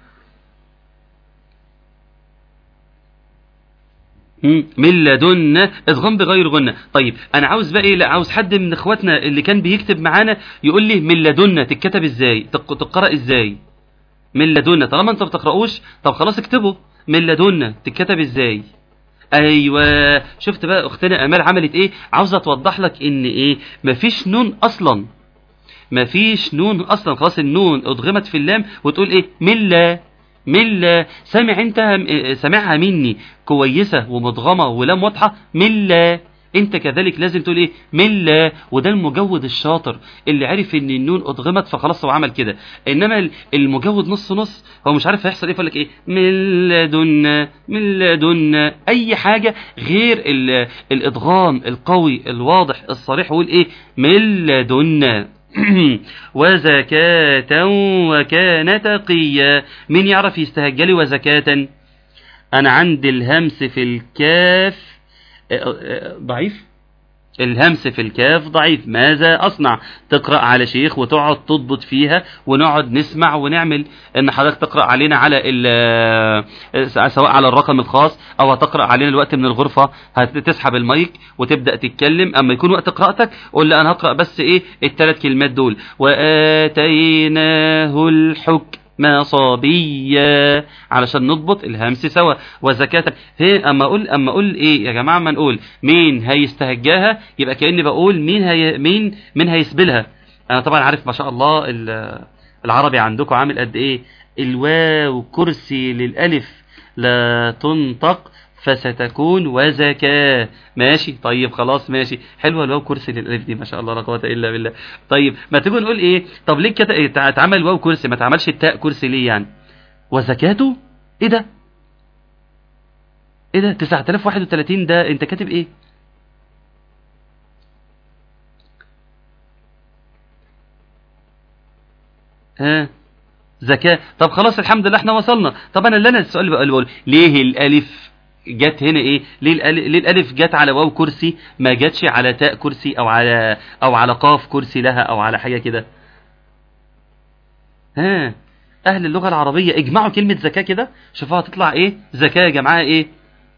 مم. من لدنا ادغام بغير غنة طيب انا عاوز بقى ايه لا عاوز حد من اخواتنا اللي كان بيكتب معانا يقول لي من لدنا تتكتب ازاي تق- تقرا ازاي من لدنا طالما انت ما بتقراوش طب خلاص اكتبه من لدنا تتكتب ازاي ايوه شفت بقى اختنا امال عملت ايه عاوزه توضح لك ان ايه مفيش نون اصلا مفيش نون اصلا خلاص النون ادغمت في اللام وتقول ايه ملا ملا سامع انت اه، سامعها مني كويسه ومدغمه ولام واضحه ملا انت كذلك لازم تقول ايه ملا وده المجود الشاطر اللي عرف ان النون ادغمت فخلاص هو عمل كده انما ال- المجود نص نص هو مش عارف هيحصل ايه فيقول لك ايه من لدنا من لدنا اي حاجه غير ال- الادغام القوي الواضح الصريح يقول ايه من لدنا وزكاة وكان تقيا مين يعرف يستهجلي وزكاة انا عندي الهمس في الكاف اه، اه، ضعيف الهمس في الكاف ضعيف ماذا أصنع تقرأ على شيخ وتقعد تضبط فيها ونقعد نسمع ونعمل ان حضرتك تقرأ علينا على ال- سواء على الرقم الخاص او هتقرأ علينا الوقت من الغرفة هتسحب المايك وتبدأ تتكلم اما يكون وقت قراءتك قول لي انا هقرأ بس ايه الثلاث كلمات دول وآتيناه الحكم ما صبيا علشان نضبط الهمس سوا وزكاة هي اما اقول اما اقول ايه يا جماعه ما نقول مين هيستهجاها يبقى كاني بقول مين هي مين مين هيسبلها انا طبعا عارف ما شاء الله ال- العربي عندكم عامل قد ايه الواو كرسي للالف لا تنطق فستكون وزكاة ماشي طيب خلاص ماشي حلوه الواو كرسي للالف دي ما شاء الله لا قوه الا بالله طيب ما تيجي نقول ايه طب ليه كت... اتعمل واو كرسي ما اتعملش التاء كرسي ليه يعني وزكاته ايه ده ايه ده 9031 ده انت كاتب ايه ها زكاة طب خلاص الحمد لله احنا وصلنا طب انا اللي انا السؤال اللي بقوله ليه الالف جت هنا ايه ليه الالف, ليه الالف جت على واو كرسي ما جاتش على تاء كرسي او على او على قاف كرسي لها او على حاجه كده ها اهل اللغه العربيه اجمعوا كلمه زكاه كده شوفوها تطلع ايه زكاه يا جماعه ايه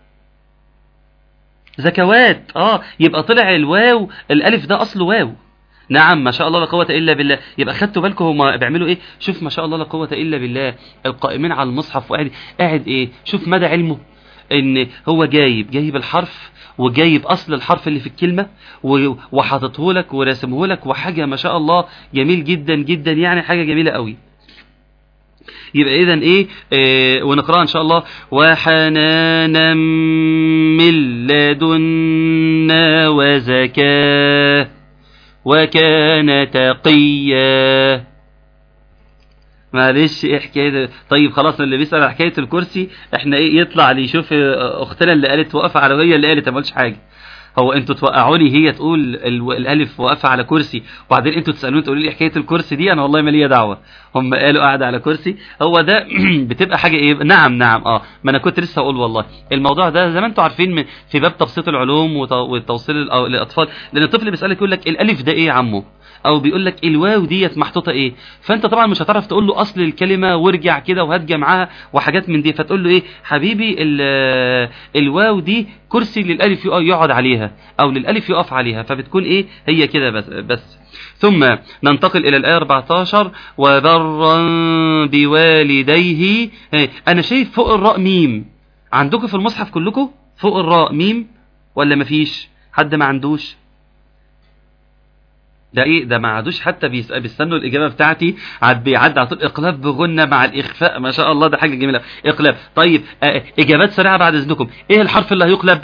زكوات اه يبقى طلع الواو الالف ده اصله واو نعم ما شاء الله لا قوة إلا بالله يبقى خدتوا بالكم هما بيعملوا إيه شوف ما شاء الله لا قوة إلا بالله القائمين على المصحف وقاعد قاعد إيه شوف مدى علمه إن هو جايب جايب الحرف وجايب أصل الحرف اللي في الكلمة و- وحاططه لك وراسمه لك وحاجة ما شاء الله جميل جدا جدا يعني حاجة جميلة قوي يبقى اذا ايه, إيه ونقرأ ان شاء الله وحنانا من لدنا وزكاه وكان تقيا معلش ايه حكايه طيب خلاص اللي بيسال على حكايه الكرسي احنا ايه يطلع لي يشوف اختنا اللي قالت واقفه على وهي اللي قالت ما قالش حاجه هو انتوا توقعوني هي تقول ال- الالف واقفه على كرسي وبعدين انتوا تسالوني تقولوا لي حكايه الكرسي دي انا والله ما ليا دعوه هم قالوا قاعده على كرسي هو ده بتبقى حاجه ايه نعم نعم اه ما انا كنت لسه هقول والله الموضوع ده زي ما انتوا عارفين من في باب تبسيط العلوم وت- وتوصيل الأ- الاطفال لان الطفل بيسالك يقول لك الالف ده ايه يا عمو او بيقول لك الواو ديت محطوطه ايه فانت طبعا مش هتعرف تقول له اصل الكلمه وارجع كده وهات جمعها وحاجات من دي فتقول له ايه حبيبي ال- الواو دي كرسي للالف يق- يقعد عليها او للالف يقف عليها فبتكون ايه هي كده بس بس ثم ننتقل الى الايه 14 وبرا بوالديه إيه، انا شايف فوق الراء ميم عندكم في المصحف كلكم فوق الراء ميم ولا مفيش حد ما عندوش ده ايه ده ما عادوش حتى بيس- بيستنوا الاجابه بتاعتي عاد بيعدي على طول اقلاب بغنه مع الاخفاء ما شاء الله ده حاجه جميله اقلاب طيب آه اجابات سريعه بعد اذنكم ايه الحرف اللي هيقلب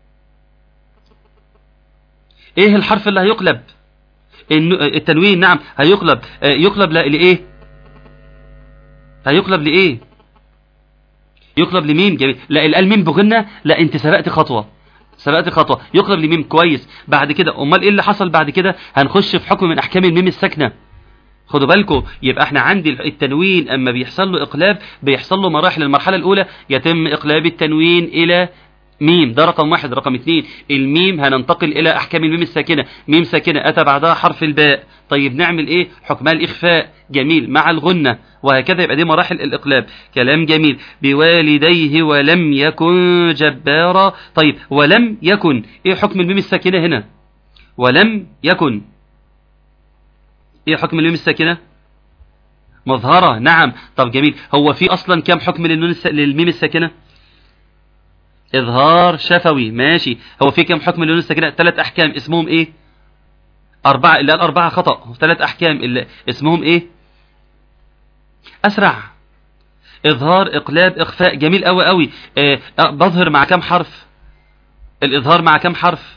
ايه الحرف اللي هيقلب الن- التنوين نعم هيقلب آه يقلب لا- لايه هيقلب لايه يقلب لميم جميل لا الال ميم بغنه لا انت سبقت خطوه سبقت خطوه يقلب لميم كويس بعد كده امال ايه اللي حصل بعد كده هنخش في حكم من احكام الميم الساكنه خدوا بالكم يبقى احنا عندي التنوين اما بيحصل له اقلاب بيحصل له مراحل المرحله الاولى يتم اقلاب التنوين الى ميم ده رقم واحد رقم اتنين الميم هننتقل الى احكام الميم الساكنة ميم ساكنة اتى بعدها حرف الباء طيب نعمل ايه حكمها الاخفاء جميل مع الغنة وهكذا يبقى دي مراحل الاقلاب كلام جميل بوالديه ولم يكن جبارا طيب ولم يكن ايه حكم الميم الساكنة هنا ولم يكن ايه حكم الميم الساكنة مظهرة نعم طب جميل هو في اصلا كم حكم للنون الس... للميم الساكنة اظهار شفوي ماشي هو في كم حكم للنون الساكنة ثلاث احكام اسمهم ايه اربعة لا الاربعة خطأ ثلاث احكام اللي اسمهم ايه اسرع اظهار اقلاب اخفاء جميل قوي قوي آه آه، بظهر مع كم حرف الاظهار مع كم حرف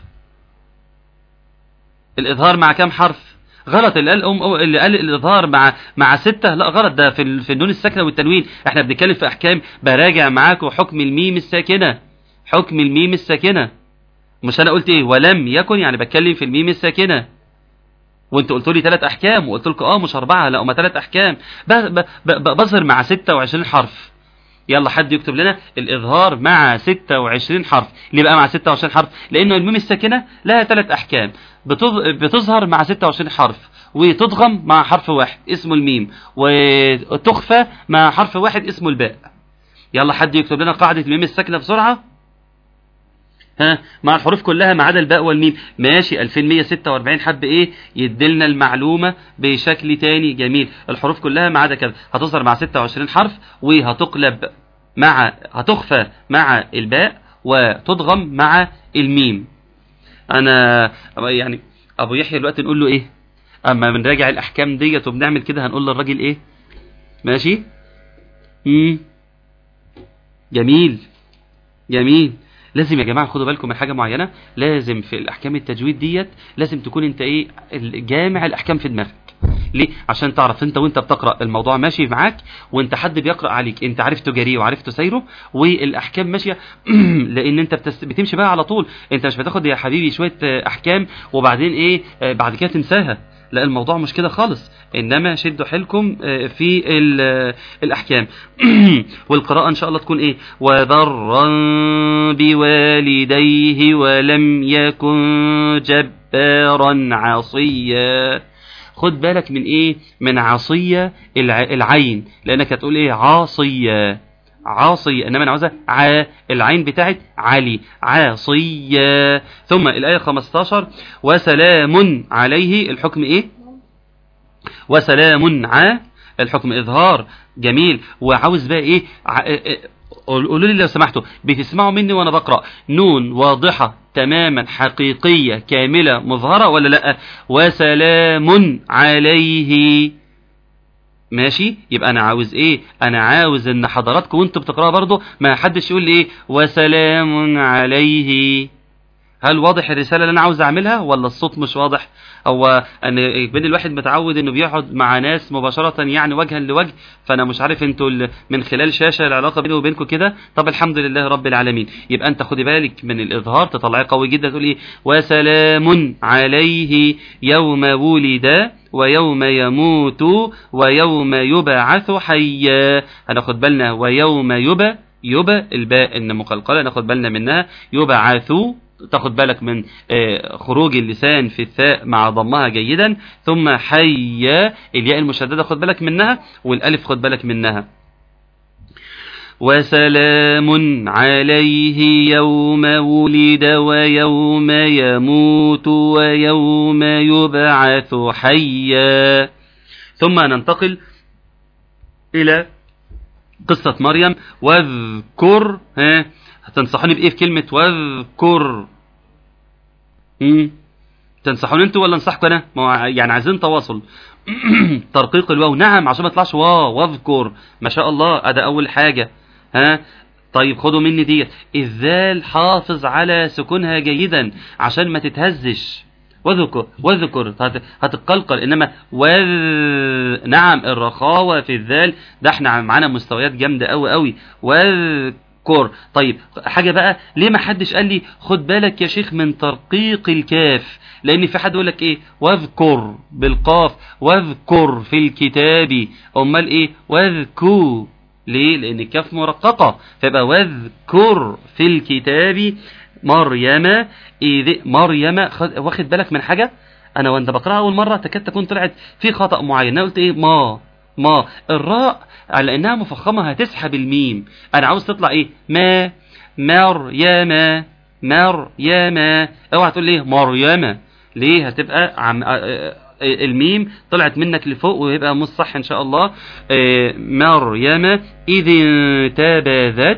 الاظهار مع كم حرف غلط اللي قال أم اللي قال الاظهار مع مع ستة لا غلط ده في ال- في النون الساكنه والتنوين احنا بنتكلم في احكام براجع معاكم حكم الميم الساكنه حكم الميم الساكنه مش انا قلت ايه ولم يكن يعني بتكلم في الميم الساكنه وانت قلت لي ثلاث احكام وقلت لكم اه مش اربعه لا هم ثلاث احكام ب- ب- ب- بظهر مع 26 حرف يلا حد يكتب لنا الإظهار مع 26 حرف ليه بقى مع 26 حرف لأنه الميم الساكنة لها ثلاث أحكام بتظ- بتظهر مع 26 حرف وتضغم مع حرف واحد اسمه الميم وتخفى مع حرف واحد اسمه الباء يلا حد يكتب لنا قاعدة الميم الساكنة بسرعة ها مع الحروف كلها ما عدا الباء والميم ماشي 2146 حب ايه يدلنا المعلومة بشكل تاني جميل الحروف كلها ما عدا كذا هتظهر مع 26 حرف وهتقلب مع هتخفى مع الباء وتضغم مع الميم انا يعني ابو يحيى دلوقتي نقول له ايه اما بنراجع الاحكام ديت وبنعمل كده هنقول للراجل ايه ماشي امم جميل جميل لازم يا جماعه خدوا بالكم من حاجه معينه لازم في الاحكام التجويد ديت لازم تكون انت ايه جامع الاحكام في دماغك ليه عشان تعرف انت وانت بتقرا الموضوع ماشي معاك وانت حد بيقرا عليك انت عرفت جريه وعرفت سيره والاحكام ماشيه لان انت بتس... بتمشي بقى على طول انت مش بتاخد يا حبيبي شويه آه، احكام وبعدين ايه آه، بعد كده تنساها لا الموضوع مش كده خالص انما شدوا حيلكم آه، في ال- آه، الاحكام والقراءه ان شاء الله تكون ايه وذرا بوالديه ولم يكن جبارا عصيا خد بالك من ايه من عصية الع... العين لانك هتقول ايه عاصية عاصية انما انا عاوزها ع العين بتاعت علي عاصية ثم الايه 15 وسلام عليه الحكم ايه وسلام ع الحكم اظهار جميل وعاوز بقى ايه ع... قولوا لي لو سمحتوا بتسمعوا مني وانا بقرا نون واضحه تماما حقيقيه كامله مظهره ولا لا وسلام عليه ماشي يبقى انا عاوز ايه انا عاوز ان حضراتكم وانتوا بتقراوا برضه ما حدش يقول لي ايه وسلام عليه هل واضح الرساله اللي انا عاوز اعملها ولا الصوت مش واضح هو ان بين الواحد متعود انه بيقعد مع ناس مباشره يعني وجها لوجه فانا مش عارف انتوا ال- من خلال شاشه العلاقه بيني وبينكم كده طب الحمد لله رب العالمين يبقى انت خدي بالك من الاظهار تطلعيه قوي جدا تقول ايه وسلام عليه يوم ولد ويوم يموت ويوم يبعث حيا هناخد بالنا ويوم يبى يبى الباء ان مقلقله ناخد بالنا منها يبعث تاخد بالك من آه، خروج اللسان في الثاء مع ضمها جيدا ثم حي الياء المشددة خد بالك منها والالف خد بالك منها وسلام عليه يوم ولد ويوم يموت ويوم يبعث حيا ثم ننتقل إلى قصة مريم واذكر ها هتنصحوني بإيه في كلمة واذكر مم. تنصحوني انتوا ولا انصحكم انا ما هو يعني عايزين تواصل ترقيق الواو نعم عشان ما يطلعش واو واذكر ما شاء الله ادي اول حاجة ها طيب خدوا مني ديت الذال حافظ على سكونها جيدا عشان ما تتهزش واذكر واذكر هت- هتتقلقل انما وذ نعم الرخاوه في الذال ده احنا معانا مستويات جامده قوي قوي واذكر طيب حاجه بقى ليه ما حدش قال لي خد بالك يا شيخ من ترقيق الكاف لان في حد يقول لك ايه واذكر بالقاف واذكر في الكتاب امال ايه واذكو ليه لان الكاف مرققة فيبقى واذكر في الكتاب مريم إذ مريم خد- واخد بالك من حاجة انا وانت بقراها اول مرة تكاد تكون طلعت في خطأ معين انا قلت ايه ما ما الراء على انها مفخمة هتسحب الميم انا عاوز تطلع ايه ما مريم مريم اوعى تقول ليه مريم ليه هتبقى عم آه، آه، الميم طلعت منك لفوق ويبقى مش صح ان شاء الله آه، مريم اذ انتبذت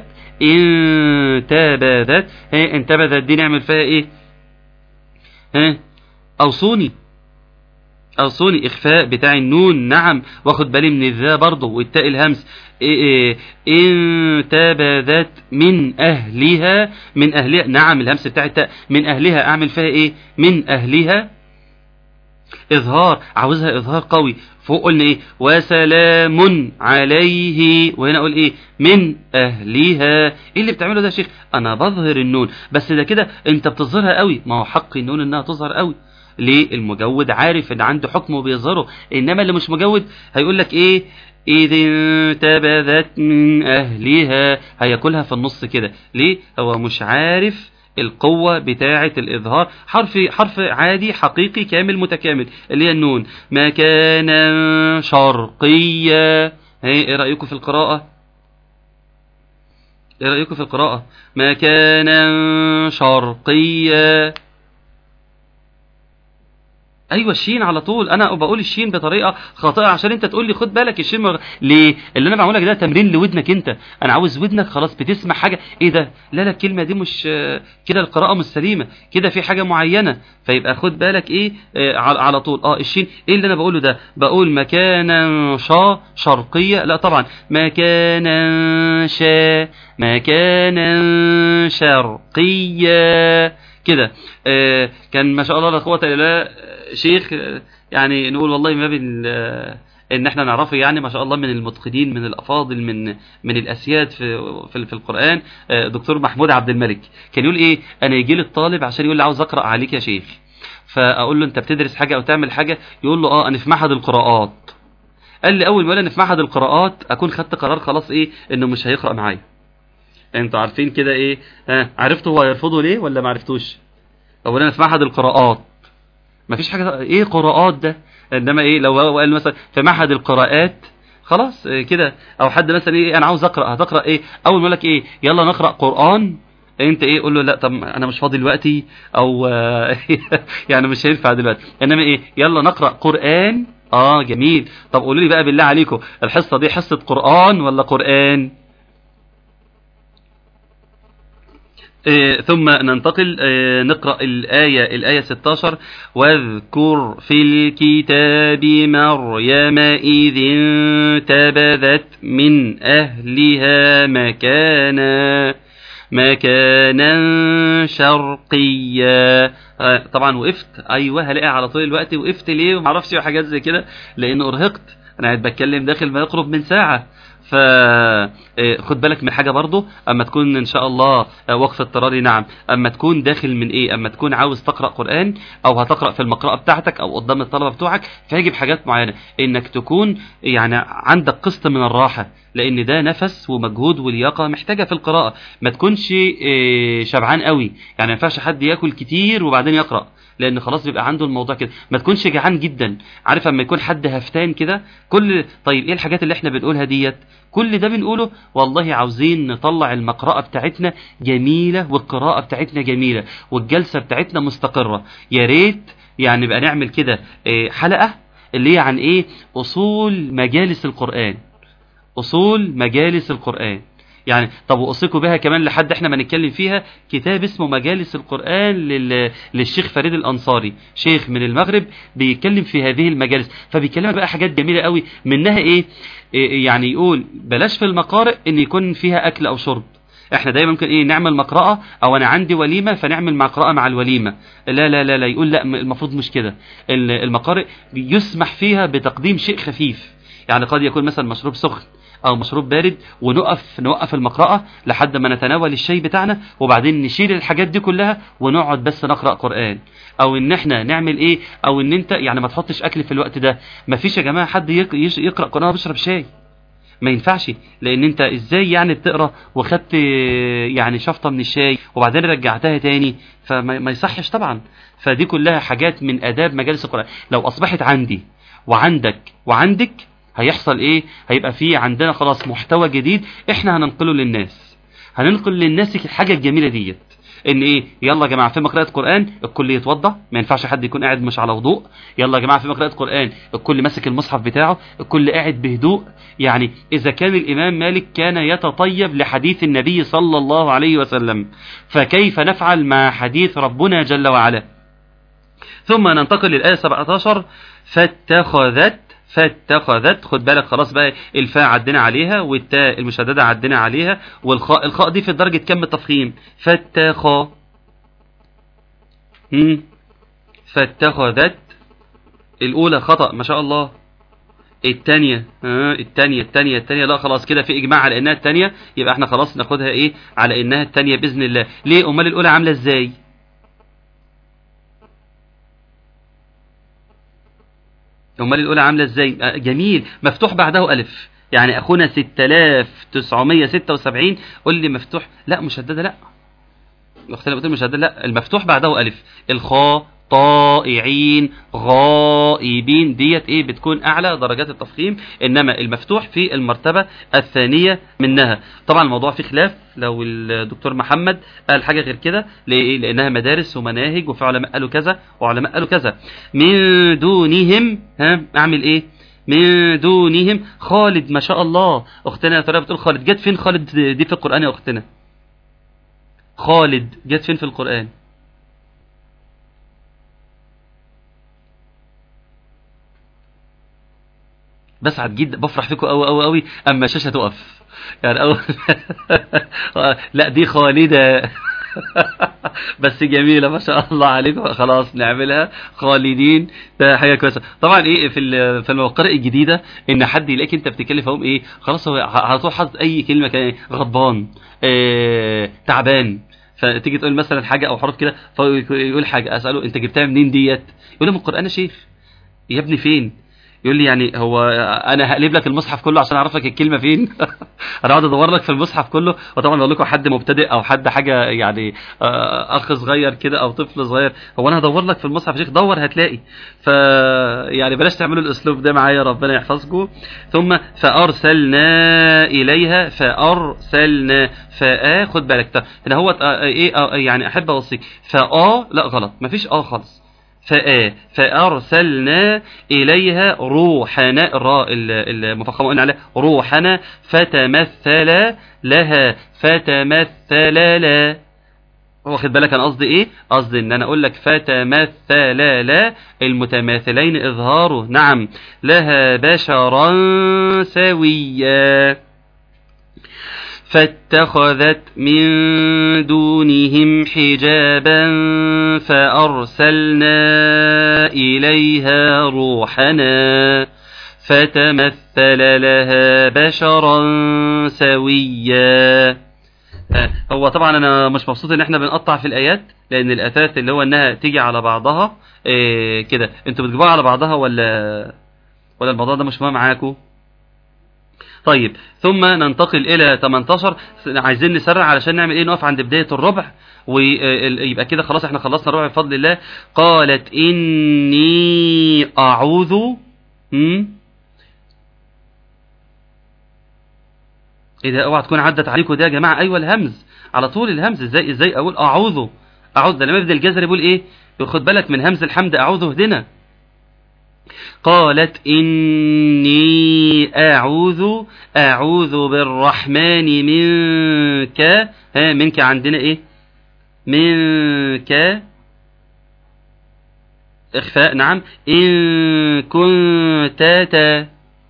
انتبذت ها انتبذت دي نعمل فيها ايه ها اوصوني اوصوني اخفاء بتاع النون نعم واخد بالي من الذا برضه والتاء الهمس إيه إيه انتبذت من اهلها من اهلها نعم الهمس بتاع التاء من اهلها اعمل فيها ايه من اهلها اظهار عاوزها اظهار قوي فوق قلنا ايه وسلام عليه وهنا اقول ايه من اهلها ايه اللي بتعمله ده يا شيخ انا بظهر النون بس ده كده انت بتظهرها قوي ما هو حق النون انها تظهر قوي ليه المجود عارف ان عنده حكم وبيظهره انما اللي مش مجود هيقول لك ايه إذ انتبذت من أهلها هياكلها في النص كده ليه هو مش عارف القوة بتاعة الإظهار حرف حرف عادي حقيقي كامل متكامل اللي هي النون مكانا شرقيا هي ايه رأيكم في القراءة ايه رأيكم في القراءة مكانا شرقيا ايوه الشين على طول انا بقول الشين بطريقه خاطئه عشان انت تقول لي خد بالك الشين مغ... ليه اللي انا بعمله لك ده تمرين لودنك انت انا عاوز ودنك خلاص بتسمع حاجه ايه ده لا لا الكلمه دي مش آه، كده القراءه مش سليمه كده في حاجه معينه فيبقى خد بالك ايه آه على على طول اه الشين ايه اللي انا بقوله ده بقول مكانا شا شرقيه لا طبعا مكانا شا مكانا شرقيه كده آه، كان ما شاء الله لا قوه الا بالله آه، شيخ آه، يعني نقول والله ما بين آه، ان احنا نعرفه يعني ما شاء الله من المتقنين من الافاضل من من الاسياد في في, في القران آه، دكتور محمود عبد الملك كان يقول ايه انا يجي لي الطالب عشان يقول لي عاوز اقرا عليك يا شيخ فاقول له انت بتدرس حاجه او تعمل حاجه يقول له اه انا في معهد القراءات قال لي اول ما انا في معهد القراءات اكون خدت قرار خلاص ايه انه مش هيقرا معايا انتوا عارفين كده ايه ها عرفتوا هو هيرفضه ليه ولا ما عرفتوش اولا في معهد القراءات ما فيش حاجه ايه قراءات ده انما ايه لو هو قال مثلا في معهد القراءات خلاص إيه كده او حد مثلا ايه انا عاوز اقرا هتقرا ايه اول ما يقول لك ايه يلا نقرا قران انت ايه قول له لا طب انا مش فاضي دلوقتي او آه، يعني مش هينفع دلوقتي انما ايه يلا نقرا قران اه جميل طب قولوا لي بقى بالله عليكم الحصه دي حصه قران ولا قران آه، ثم ننتقل آه، نقرأ الآية الآية 16 واذكر في الكتاب مريم إذ انتبذت من أهلها مكانا مكانا شرقيا آه، طبعا وقفت ايوه هلاقي على طول الوقت وقفت ليه وما اعرفش حاجات زي كده لان ارهقت انا قاعد بتكلم داخل ما يقرب من ساعه ف آه، خد بالك من حاجه برضو اما تكون ان شاء الله آه، وقف اضطراري نعم اما تكون داخل من ايه اما تكون عاوز تقرا قران او هتقرا في المقرأه بتاعتك او قدام الطلبه بتوعك فيجب حاجات معينه انك تكون يعني عندك قسط من الراحه لان ده نفس ومجهود ولياقه محتاجه في القراءه ما تكونش آه، شبعان قوي يعني ما ينفعش حد ياكل كتير وبعدين يقرا لان خلاص بيبقى عنده الموضوع كده ما تكونش جعان جدا عارف اما يكون حد هفتان كده كل طيب ايه الحاجات اللي احنا بنقولها ديت كل ده بنقوله والله عاوزين نطلع المقرأة بتاعتنا جميلة والقراءة بتاعتنا جميلة والجلسة بتاعتنا مستقرة يا ريت يعني بقى نعمل كده آه، حلقة اللي هي عن ايه اصول مجالس القرآن اصول مجالس القرآن يعني طب واوصيكم بها كمان لحد احنا ما نتكلم فيها كتاب اسمه مجالس القرآن لل... للشيخ فريد الأنصاري شيخ من المغرب بيتكلم في هذه المجالس فبيكلمك بقى حاجات جميلة قوي منها ايه إيه يعني يقول بلاش في المقارئ ان يكون فيها اكل او شرب احنا دايما ممكن ايه نعمل مقرأة او انا عندي وليمة فنعمل مقرأة مع الوليمة لا لا لا لا يقول لا المفروض مش كده ال- المقارئ يسمح فيها بتقديم شيء خفيف يعني قد يكون مثلا مشروب سخن او مشروب بارد ونقف نوقف المقرأة لحد ما نتناول الشاي بتاعنا وبعدين نشيل الحاجات دي كلها ونقعد بس نقرأ قرآن او ان احنا نعمل ايه او ان انت يعني ما تحطش اكل في الوقت ده ما فيش يا جماعة حد يق- يش- يقرأ قرآن بيشرب شاي ما ينفعش لان انت ازاي يعني بتقرا وخدت يعني شفطه من الشاي وبعدين رجعتها تاني فما ما يصحش طبعا فدي كلها حاجات من اداب مجالس القران لو اصبحت عندي وعندك وعندك هيحصل ايه هيبقى في عندنا خلاص محتوى جديد احنا هننقله للناس هننقل للناس الحاجه الجميله ديت ان ايه يلا يا جماعه في قراءه قران الكل يتوضى ما ينفعش حد يكون قاعد مش على وضوء يلا يا جماعه في قراءه قران الكل ماسك المصحف بتاعه الكل قاعد بهدوء يعني اذا كان الامام مالك كان يتطيب لحديث النبي صلى الله عليه وسلم فكيف نفعل مع حديث ربنا جل وعلا ثم ننتقل للايه 17 فاتخذت فاتخذت خد بالك خلاص بقى الفاء عدينا عليها والتاء المشددة عدينا عليها والخاء الخاء دي في درجة كم التفخيم فاتخا هم. فاتخذت الأولى خطأ ما شاء الله الثانية ها الثانية الثانية الثانية لا خلاص كده في إجماع على إنها الثانية يبقى احنا خلاص ناخدها إيه على إنها الثانية بإذن الله ليه أمال الأولى عاملة إزاي امال الاولى عامله ازاي آه، جميل مفتوح بعده الف يعني اخونا 6976 قول لي مفتوح لا مشدده لا اختنا بتقول مشدده لا المفتوح بعده الف الخاء طائعين غائبين ديت ايه بتكون اعلى درجات التفخيم انما المفتوح في المرتبه الثانيه منها طبعا الموضوع فيه خلاف لو الدكتور محمد قال حاجه غير كده ليه لانها مدارس ومناهج وفي علماء قالوا كذا وعلماء قالوا كذا من دونهم ها اعمل ايه من دونهم خالد ما شاء الله اختنا ترى بتقول خالد جت فين خالد دي في القران يا اختنا خالد جت فين في القران بسعد جدا بفرح فيكم قوي قوي قوي اما الشاشه تقف يعني أول لا دي خالده بس جميله ما شاء الله عليكم خلاص نعملها خالدين ده حاجه كويسه طبعا ايه في ال- في المقارئ الجديده ان حد يلاقيك انت بتتكلم فهم ايه خلاص هو على طول حاطط اي كلمه كان إيه؟ غضبان آه، تعبان فتيجي تقول مثلا حاجه او حروف كده فيقول حاجه اساله انت جبتها منين ديت يقول لي من القران يا شيخ يا ابني فين يقول لي يعني هو انا هقلب لك المصحف كله عشان اعرف لك الكلمه فين انا اقعد ادور لك في المصحف كله وطبعا بقول لكم حد مبتدئ او حد حاجه يعني آه، اخ صغير كده او طفل صغير هو انا هدور لك في المصحف يا شيخ دور هتلاقي ف يعني بلاش تعملوا الاسلوب ده معايا ربنا يحفظكم ثم فارسلنا اليها فارسلنا فا خد بالك طب هنا هو آه، ايه آه، يعني احب اوصيك فا لا غلط مفيش اه خالص فآ فأرسلنا إليها روحنا الراء ال- المفخمة قلنا عليها روحنا فتمثل لها فتمثل لا واخد بالك انا قصدي ايه قصدي ان انا اقول لك فتمثل لا المتماثلين اظهاره نعم لها بشرا سويا فاتخذت من دونهم حجابا فأرسلنا إليها روحنا فتمثل لها بشرا سويا آه، هو طبعا انا مش مبسوط ان احنا بنقطع في الايات لان الاثاث اللي هو انها تيجي على بعضها آه، كده انتوا بتجيبوها على بعضها ولا ولا الموضوع ده مش مهم معاكم طيب ثم ننتقل الى 18 عايزين نسرع علشان نعمل ايه نقف عند بدايه الربع ويبقى كده خلاص احنا خلصنا الربع بفضل الله قالت اني اعوذ هم؟ ايه ده اوعى تكون عدت عليكم ده يا جماعه ايوه الهمز على طول الهمز ازاي ازاي اقول اعوذ اعوذ ده لما يبدا الجزر يقول ايه خد بالك من همز الحمد اعوذ اهدنا قالت إني أعوذ أعوذ بالرحمن منك ها منك عندنا إيه منك إخفاء نعم إن كنت تا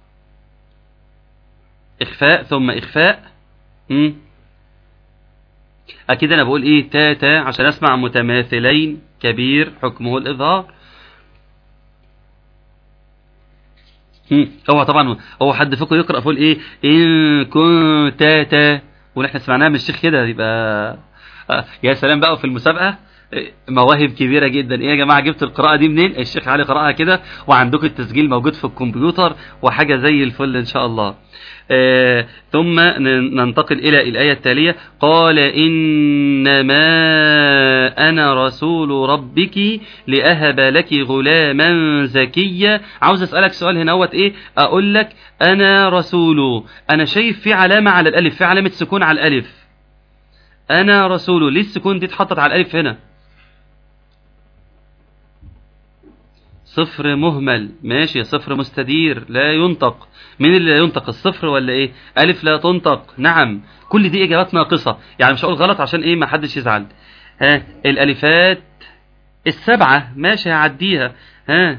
إخفاء ثم إخفاء مم. أكيد أنا بقول إيه تا تا عشان أسمع متماثلين كبير حكمه الإظهار مم. هو طبعا هو حد فيكم يقرأ فوق إيه إن كنت تا ونحن سمعناها من الشيخ كده يبقى آه، يا سلام بقى في المسابقة مواهب كبيرة جدا ايه يا جماعة جبت القراءة دي منين الشيخ علي قرأها كده وعندكم التسجيل موجود في الكمبيوتر وحاجة زي الفل ان شاء الله آه ثم ن- ننتقل إلى الآية التالية قال إنما أنا رسول ربك لأهب لك غلاما زكيا عاوز أسألك سؤال هنا هوت إيه أقول لك أنا رسول أنا شايف في علامة على الألف في علامة سكون على الألف أنا رسول ليه السكون دي اتحطت على الألف هنا صفر مهمل ماشي صفر مستدير لا ينطق مين اللي لا ينطق الصفر ولا ايه الف لا تنطق نعم كل دي اجابات ناقصه يعني مش هقول غلط عشان ايه ما حدش يزعل ها الالفات السبعه ماشي هعديها ها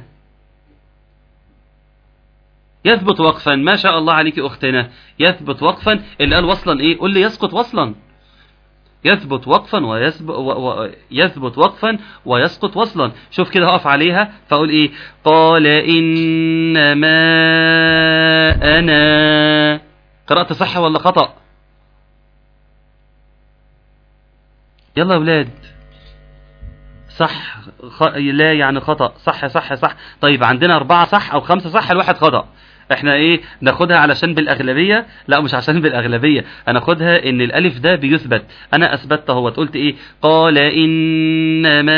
يثبت وقفا ما شاء الله عليك اختنا يثبت وقفا اللي قال وصلا ايه قول لي يسقط وصلا يثبت وقفا ويثبت, و... و... يثبت وقفا ويسقط وصلا شوف كده هقف عليها فاقول ايه قال انما انا قرأت صح ولا خطأ يلا يا ولاد صح خ... لا يعني خطأ صح صح صح طيب عندنا أربعة صح أو خمسة صح الواحد خطأ احنا ايه ناخدها علشان بالاغلبيه لا مش عشان بالاغلبيه هناخدها ان الالف ده بيثبت انا اثبتت هو قلت ايه قال انما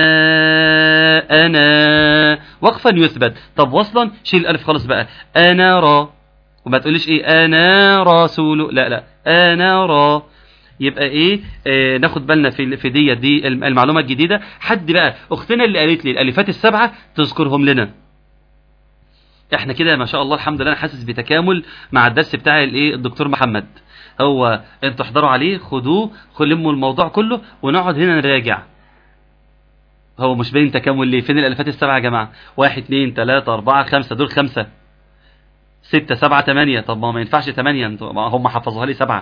انا وقفا يثبت طب وصلا شيل الالف خالص بقى انا را وما تقوليش ايه انا رسول لا لا انا را يبقى ايه آه ناخد بالنا في في دي دي المعلومه الجديده حد بقى اختنا اللي قالت لي الالفات السبعه تذكرهم لنا احنا كده ما شاء الله الحمد لله انا حاسس بتكامل مع الدرس بتاع الايه الدكتور محمد هو انتوا احضروا عليه خدوه لموا الموضوع كله ونقعد هنا نراجع هو مش باين تكامل ليه فين الالفات السبعه يا جماعه واحد اتنين تلاته اربعه خمسه دول خمسه ستة سبعة تمانية طب ما ما ينفعش تمانية انتوا هم حفظوها لي سبعة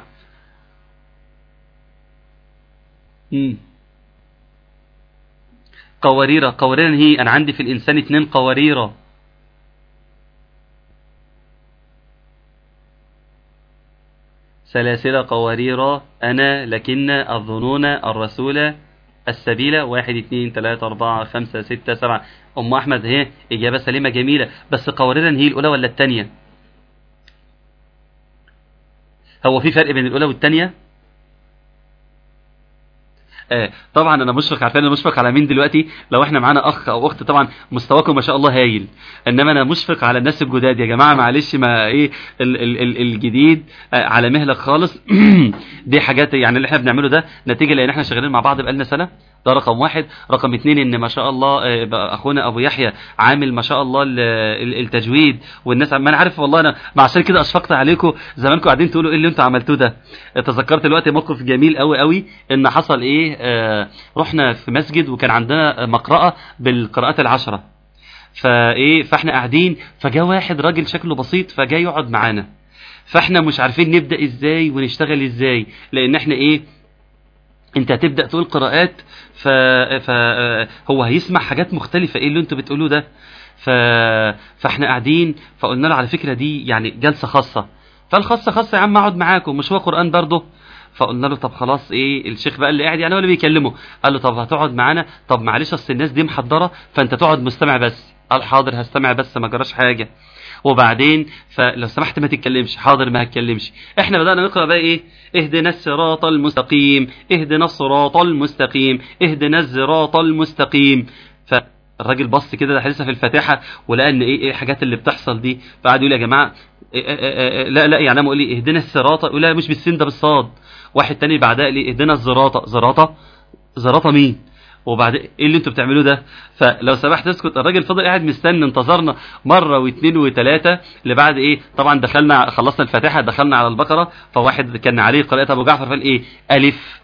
مم. قواريرة قواريرة هي انا عندي في الانسان اتنين قواريرة سلاسل قوارير أنا لكن الظنون الرسول السبيل واحد اتنين تلاتة أربعة خمسة ستة سبعة أم أحمد هي إجابة سليمة جميلة بس قواريرا هي الأولى ولا التانية هو في فرق بين الأولى والتانية آه طبعا انا مشفق عارفين انا مشفق على مين دلوقتي لو احنا معانا اخ او اخت طبعا مستواكم ما شاء الله هايل انما انا مشفق على الناس الجداد يا جماعه معلش ما ايه ال ال ال الجديد آه على مهلك خالص دي حاجات يعني اللي احنا بنعمله ده نتيجه لان احنا شغالين مع بعض بقالنا سنه ده رقم واحد رقم اتنين ان ما شاء الله آه اخونا ابو يحيى عامل ما شاء الله التجويد والناس ما انا عارف والله انا ما عشان كده اشفقت عليكم زمانكم قاعدين تقولوا ايه اللي انتوا عملتوه ده تذكرت دلوقتي موقف جميل قوي قوي ان حصل ايه آه رحنا في مسجد وكان عندنا مقرأة بالقراءات العشرة فايه فاحنا قاعدين فجاء واحد راجل شكله بسيط فجاء يقعد معانا فاحنا مش عارفين نبدأ ازاي ونشتغل ازاي لان احنا ايه انت هتبدأ تقول قراءات ف... فهو هيسمع حاجات مختلفة ايه اللي انتوا بتقولوه ده ف... فاحنا قاعدين فقلنا له على فكرة دي يعني جلسة خاصة فالخاصة خاصة يا عم اقعد معاكم مش هو قرآن برضه فقلنا له طب خلاص ايه الشيخ بقى اللي قاعد يعني هو اللي بيكلمه قال له طب هتقعد معانا طب معلش اصل الناس دي محضره فانت تقعد مستمع بس قال حاضر هستمع بس ما جراش حاجه وبعدين فلو سمحت ما تتكلمش حاضر ما هتكلمش احنا بدانا نقرا بقى ايه اهدنا الصراط المستقيم اهدنا الصراط المستقيم اهدنا الصراط المستقيم ف الراجل بص كده ده لسه في الفاتحه ولقى ان ايه ايه الحاجات اللي بتحصل دي فقعد يقول يا جماعه إيه إيه إيه لا لا يعني يقول لي اهدنا الصراط يقول لا مش بالسين ده بالصاد واحد تاني بعدها لي اهدنا الزراطه زراطه زراطه مين وبعد ايه اللي انتوا بتعملوه ده فلو سمحت اسكت الراجل فضل قاعد مستني انتظرنا مره واثنين وثلاثه لبعد ايه طبعا دخلنا خلصنا الفاتحه دخلنا على البقره فواحد كان عليه قراءه ابو جعفر فقال ايه الف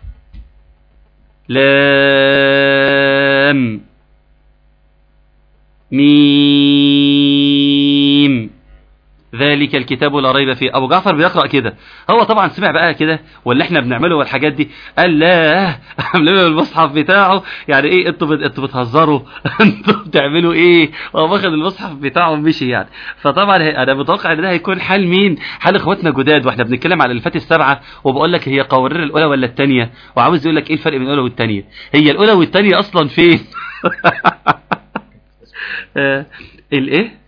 لام ميم ذلك الكتاب لا ريب فيه ابو جعفر بيقرا كده هو طبعا سمع بقى كده واللي احنا بنعمله والحاجات دي قال لا عاملين المصحف بتاعه يعني ايه انتوا بت- انتوا بتهزروا انتوا بتعملوا ايه هو واخد المصحف بتاعه ومشي يعني فطبعا هي- انا متوقع ان ده هيكون حال مين حال اخواتنا جداد واحنا بنتكلم على الفات السبعه وبقول لك هي قوارير الاولى ولا الثانيه وعاوز يقول لك ايه الفرق بين الاولى والثانيه هي الاولى والثانيه اصلا فين آه، الايه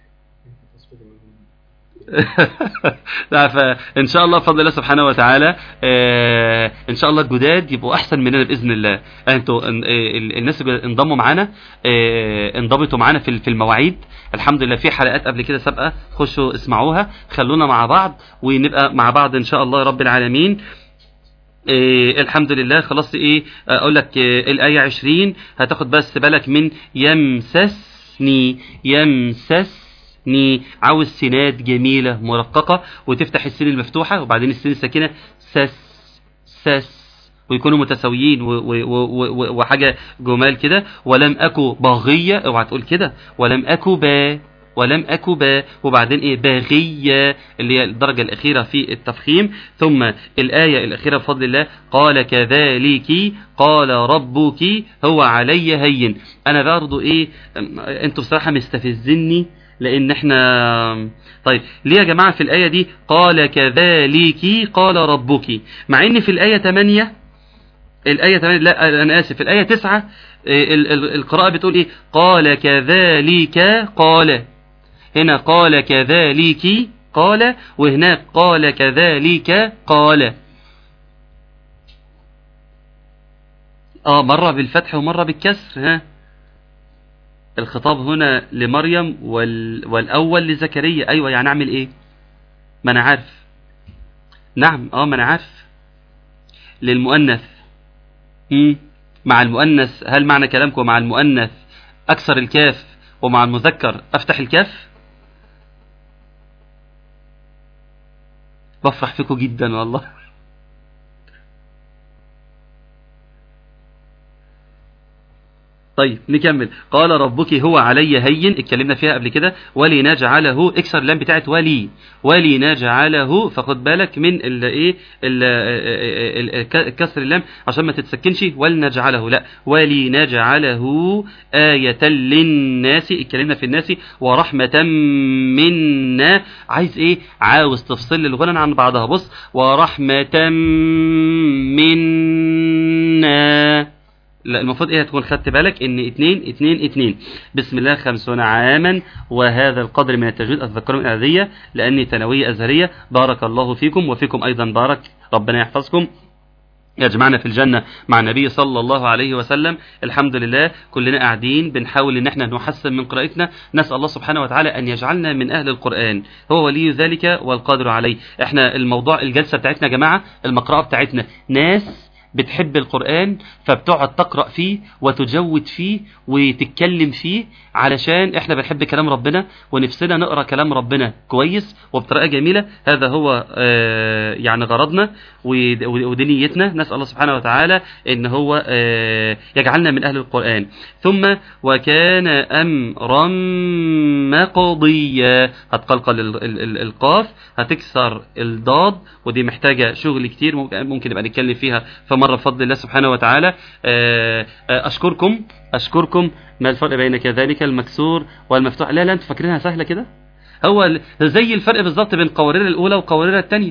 لا فان شاء الله بفضل الله سبحانه وتعالى آه، ان شاء الله الجداد يبقوا احسن مننا باذن الله انتوا آه، ال- الناس اللي انضموا معانا آه، انضبطوا معانا في في المواعيد الحمد لله في حلقات قبل كده سابقه خشوا اسمعوها خلونا مع بعض ونبقى مع بعض ان شاء الله رب العالمين إيه الحمد لله خلاص ايه اقول لك إيه الايه 20 هتاخد بس بالك من يمسسني يمسسني عاوز سينات جميله مرققه وتفتح السين المفتوحه وبعدين السين الساكنه سس سس ويكونوا متساويين و- و- و- و- وحاجه جمال كده ولم اكو باغيه اوعى تقول كده ولم اكو با ولم أكو با وبعدين إيه باغية اللي هي الدرجة الأخيرة في التفخيم ثم الآية الأخيرة بفضل الله قال كذلك قال ربك هو علي هين أنا برضو إيه أم- أنتوا بصراحة مستفزني لأن إحنا طيب ليه يا جماعة في الآية دي قال كذلك قال ربك مع إن في الآية 8 الآية 8 لا أنا آسف الآية 9 إيه، ال- ال- القراءة بتقول إيه قال كذلك قال هنا قال كذلك قال وهناك قال كذلك قال اه مرة بالفتح ومرة بالكسر ها الخطاب هنا لمريم وال... والأول لزكريا أيوة يعني أعمل إيه ما أنا عارف نعم اه ما أنا عارف للمؤنث مم. مع المؤنث هل معنى كلامكم مع المؤنث أكسر الكاف ومع المذكر أفتح الكاف بفرح فيكم جدا والله طيب نكمل قال ربك هو علي هين اتكلمنا فيها قبل كده ولنجعله اكسر اللام بتاعت ولي ولنجعله فخد بالك من ال ايه ال- ال- ال- كسر اللام عشان ما تتسكنش ولنجعله لا ولنجعله آية للناس اتكلمنا في الناس ورحمة منا عايز ايه عاوز تفصل لي الغنى عن بعضها بص ورحمة منا لا المفروض ايه هتكون خدت بالك ان اتنين اتنين اتنين بسم الله خمسون عاما وهذا القدر من التجويد اتذكره من الاذية لاني ثانوية ازهرية بارك الله فيكم وفيكم ايضا بارك ربنا يحفظكم يجمعنا في الجنة مع النبي صلى الله عليه وسلم الحمد لله كلنا قاعدين بنحاول ان احنا نحسن من قراءتنا نسأل الله سبحانه وتعالى ان يجعلنا من اهل القرآن هو ولي ذلك والقادر عليه احنا الموضوع الجلسة بتاعتنا يا جماعة المقرأة بتاعتنا ناس بتحب القرآن فبتقعد تقرأ فيه وتجود فيه وتتكلم فيه علشان احنا بنحب كلام ربنا ونفسنا نقرأ كلام ربنا كويس وبطريقة جميلة هذا هو آه يعني غرضنا ود- ودي نيتنا نسأل الله سبحانه وتعالى ان هو آه يجعلنا من اهل القرآن ثم وكان امرا مقضيا هتقلقل ال- ال- ال- القاف هتكسر الضاد ودي محتاجة شغل كتير ممكن ممكن نبقى نتكلم فيها في مرة بفضل الله سبحانه وتعالى آه، آه، أشكركم أشكركم ما الفرق بين كذلك المكسور والمفتوح لا لا أنتوا فاكرينها سهلة كده هو ال- زي الفرق بالظبط بين قوارير الأولى وقوارير الثانية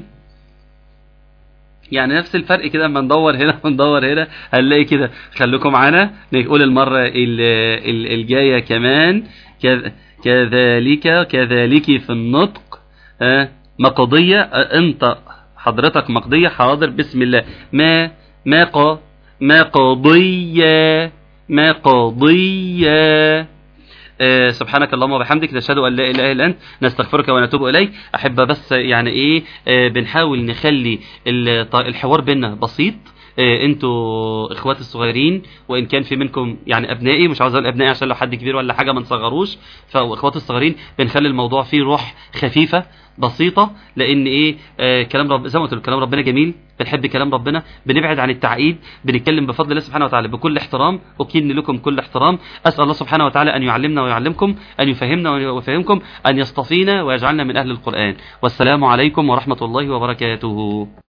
يعني نفس الفرق كده اما ندور هنا وندور هنا هنلاقي كده خليكم معانا نقول المرة ال- ال- الجاية كمان كذ- كذلك كذلك في النطق آه، مقضية آه، انت حضرتك مقضية حاضر بسم الله ما ما قا ما قضية ما قضية آه، سبحانك اللهم وبحمدك نشهد ان لا اله الا انت نستغفرك ونتوب اليك احب بس يعني ايه آه، بنحاول نخلي الط- الحوار بينا بسيط آه، انتوا اخواتي الصغيرين وان كان في منكم يعني ابنائي مش عاوز اقول ابنائي عشان لو حد كبير ولا حاجه ما نصغروش فاخواتي الصغيرين بنخلي الموضوع فيه روح خفيفه بسيطه لان ايه آه كلام رب زي ما قلت لكم، كلام ربنا جميل بنحب كلام ربنا بنبعد عن التعقيد بنتكلم بفضل الله سبحانه وتعالى بكل احترام اكن لكم كل احترام اسال الله سبحانه وتعالى ان يعلمنا ويعلمكم ان يفهمنا ويفهمكم ان يصطفينا ويجعلنا من اهل القران والسلام عليكم ورحمه الله وبركاته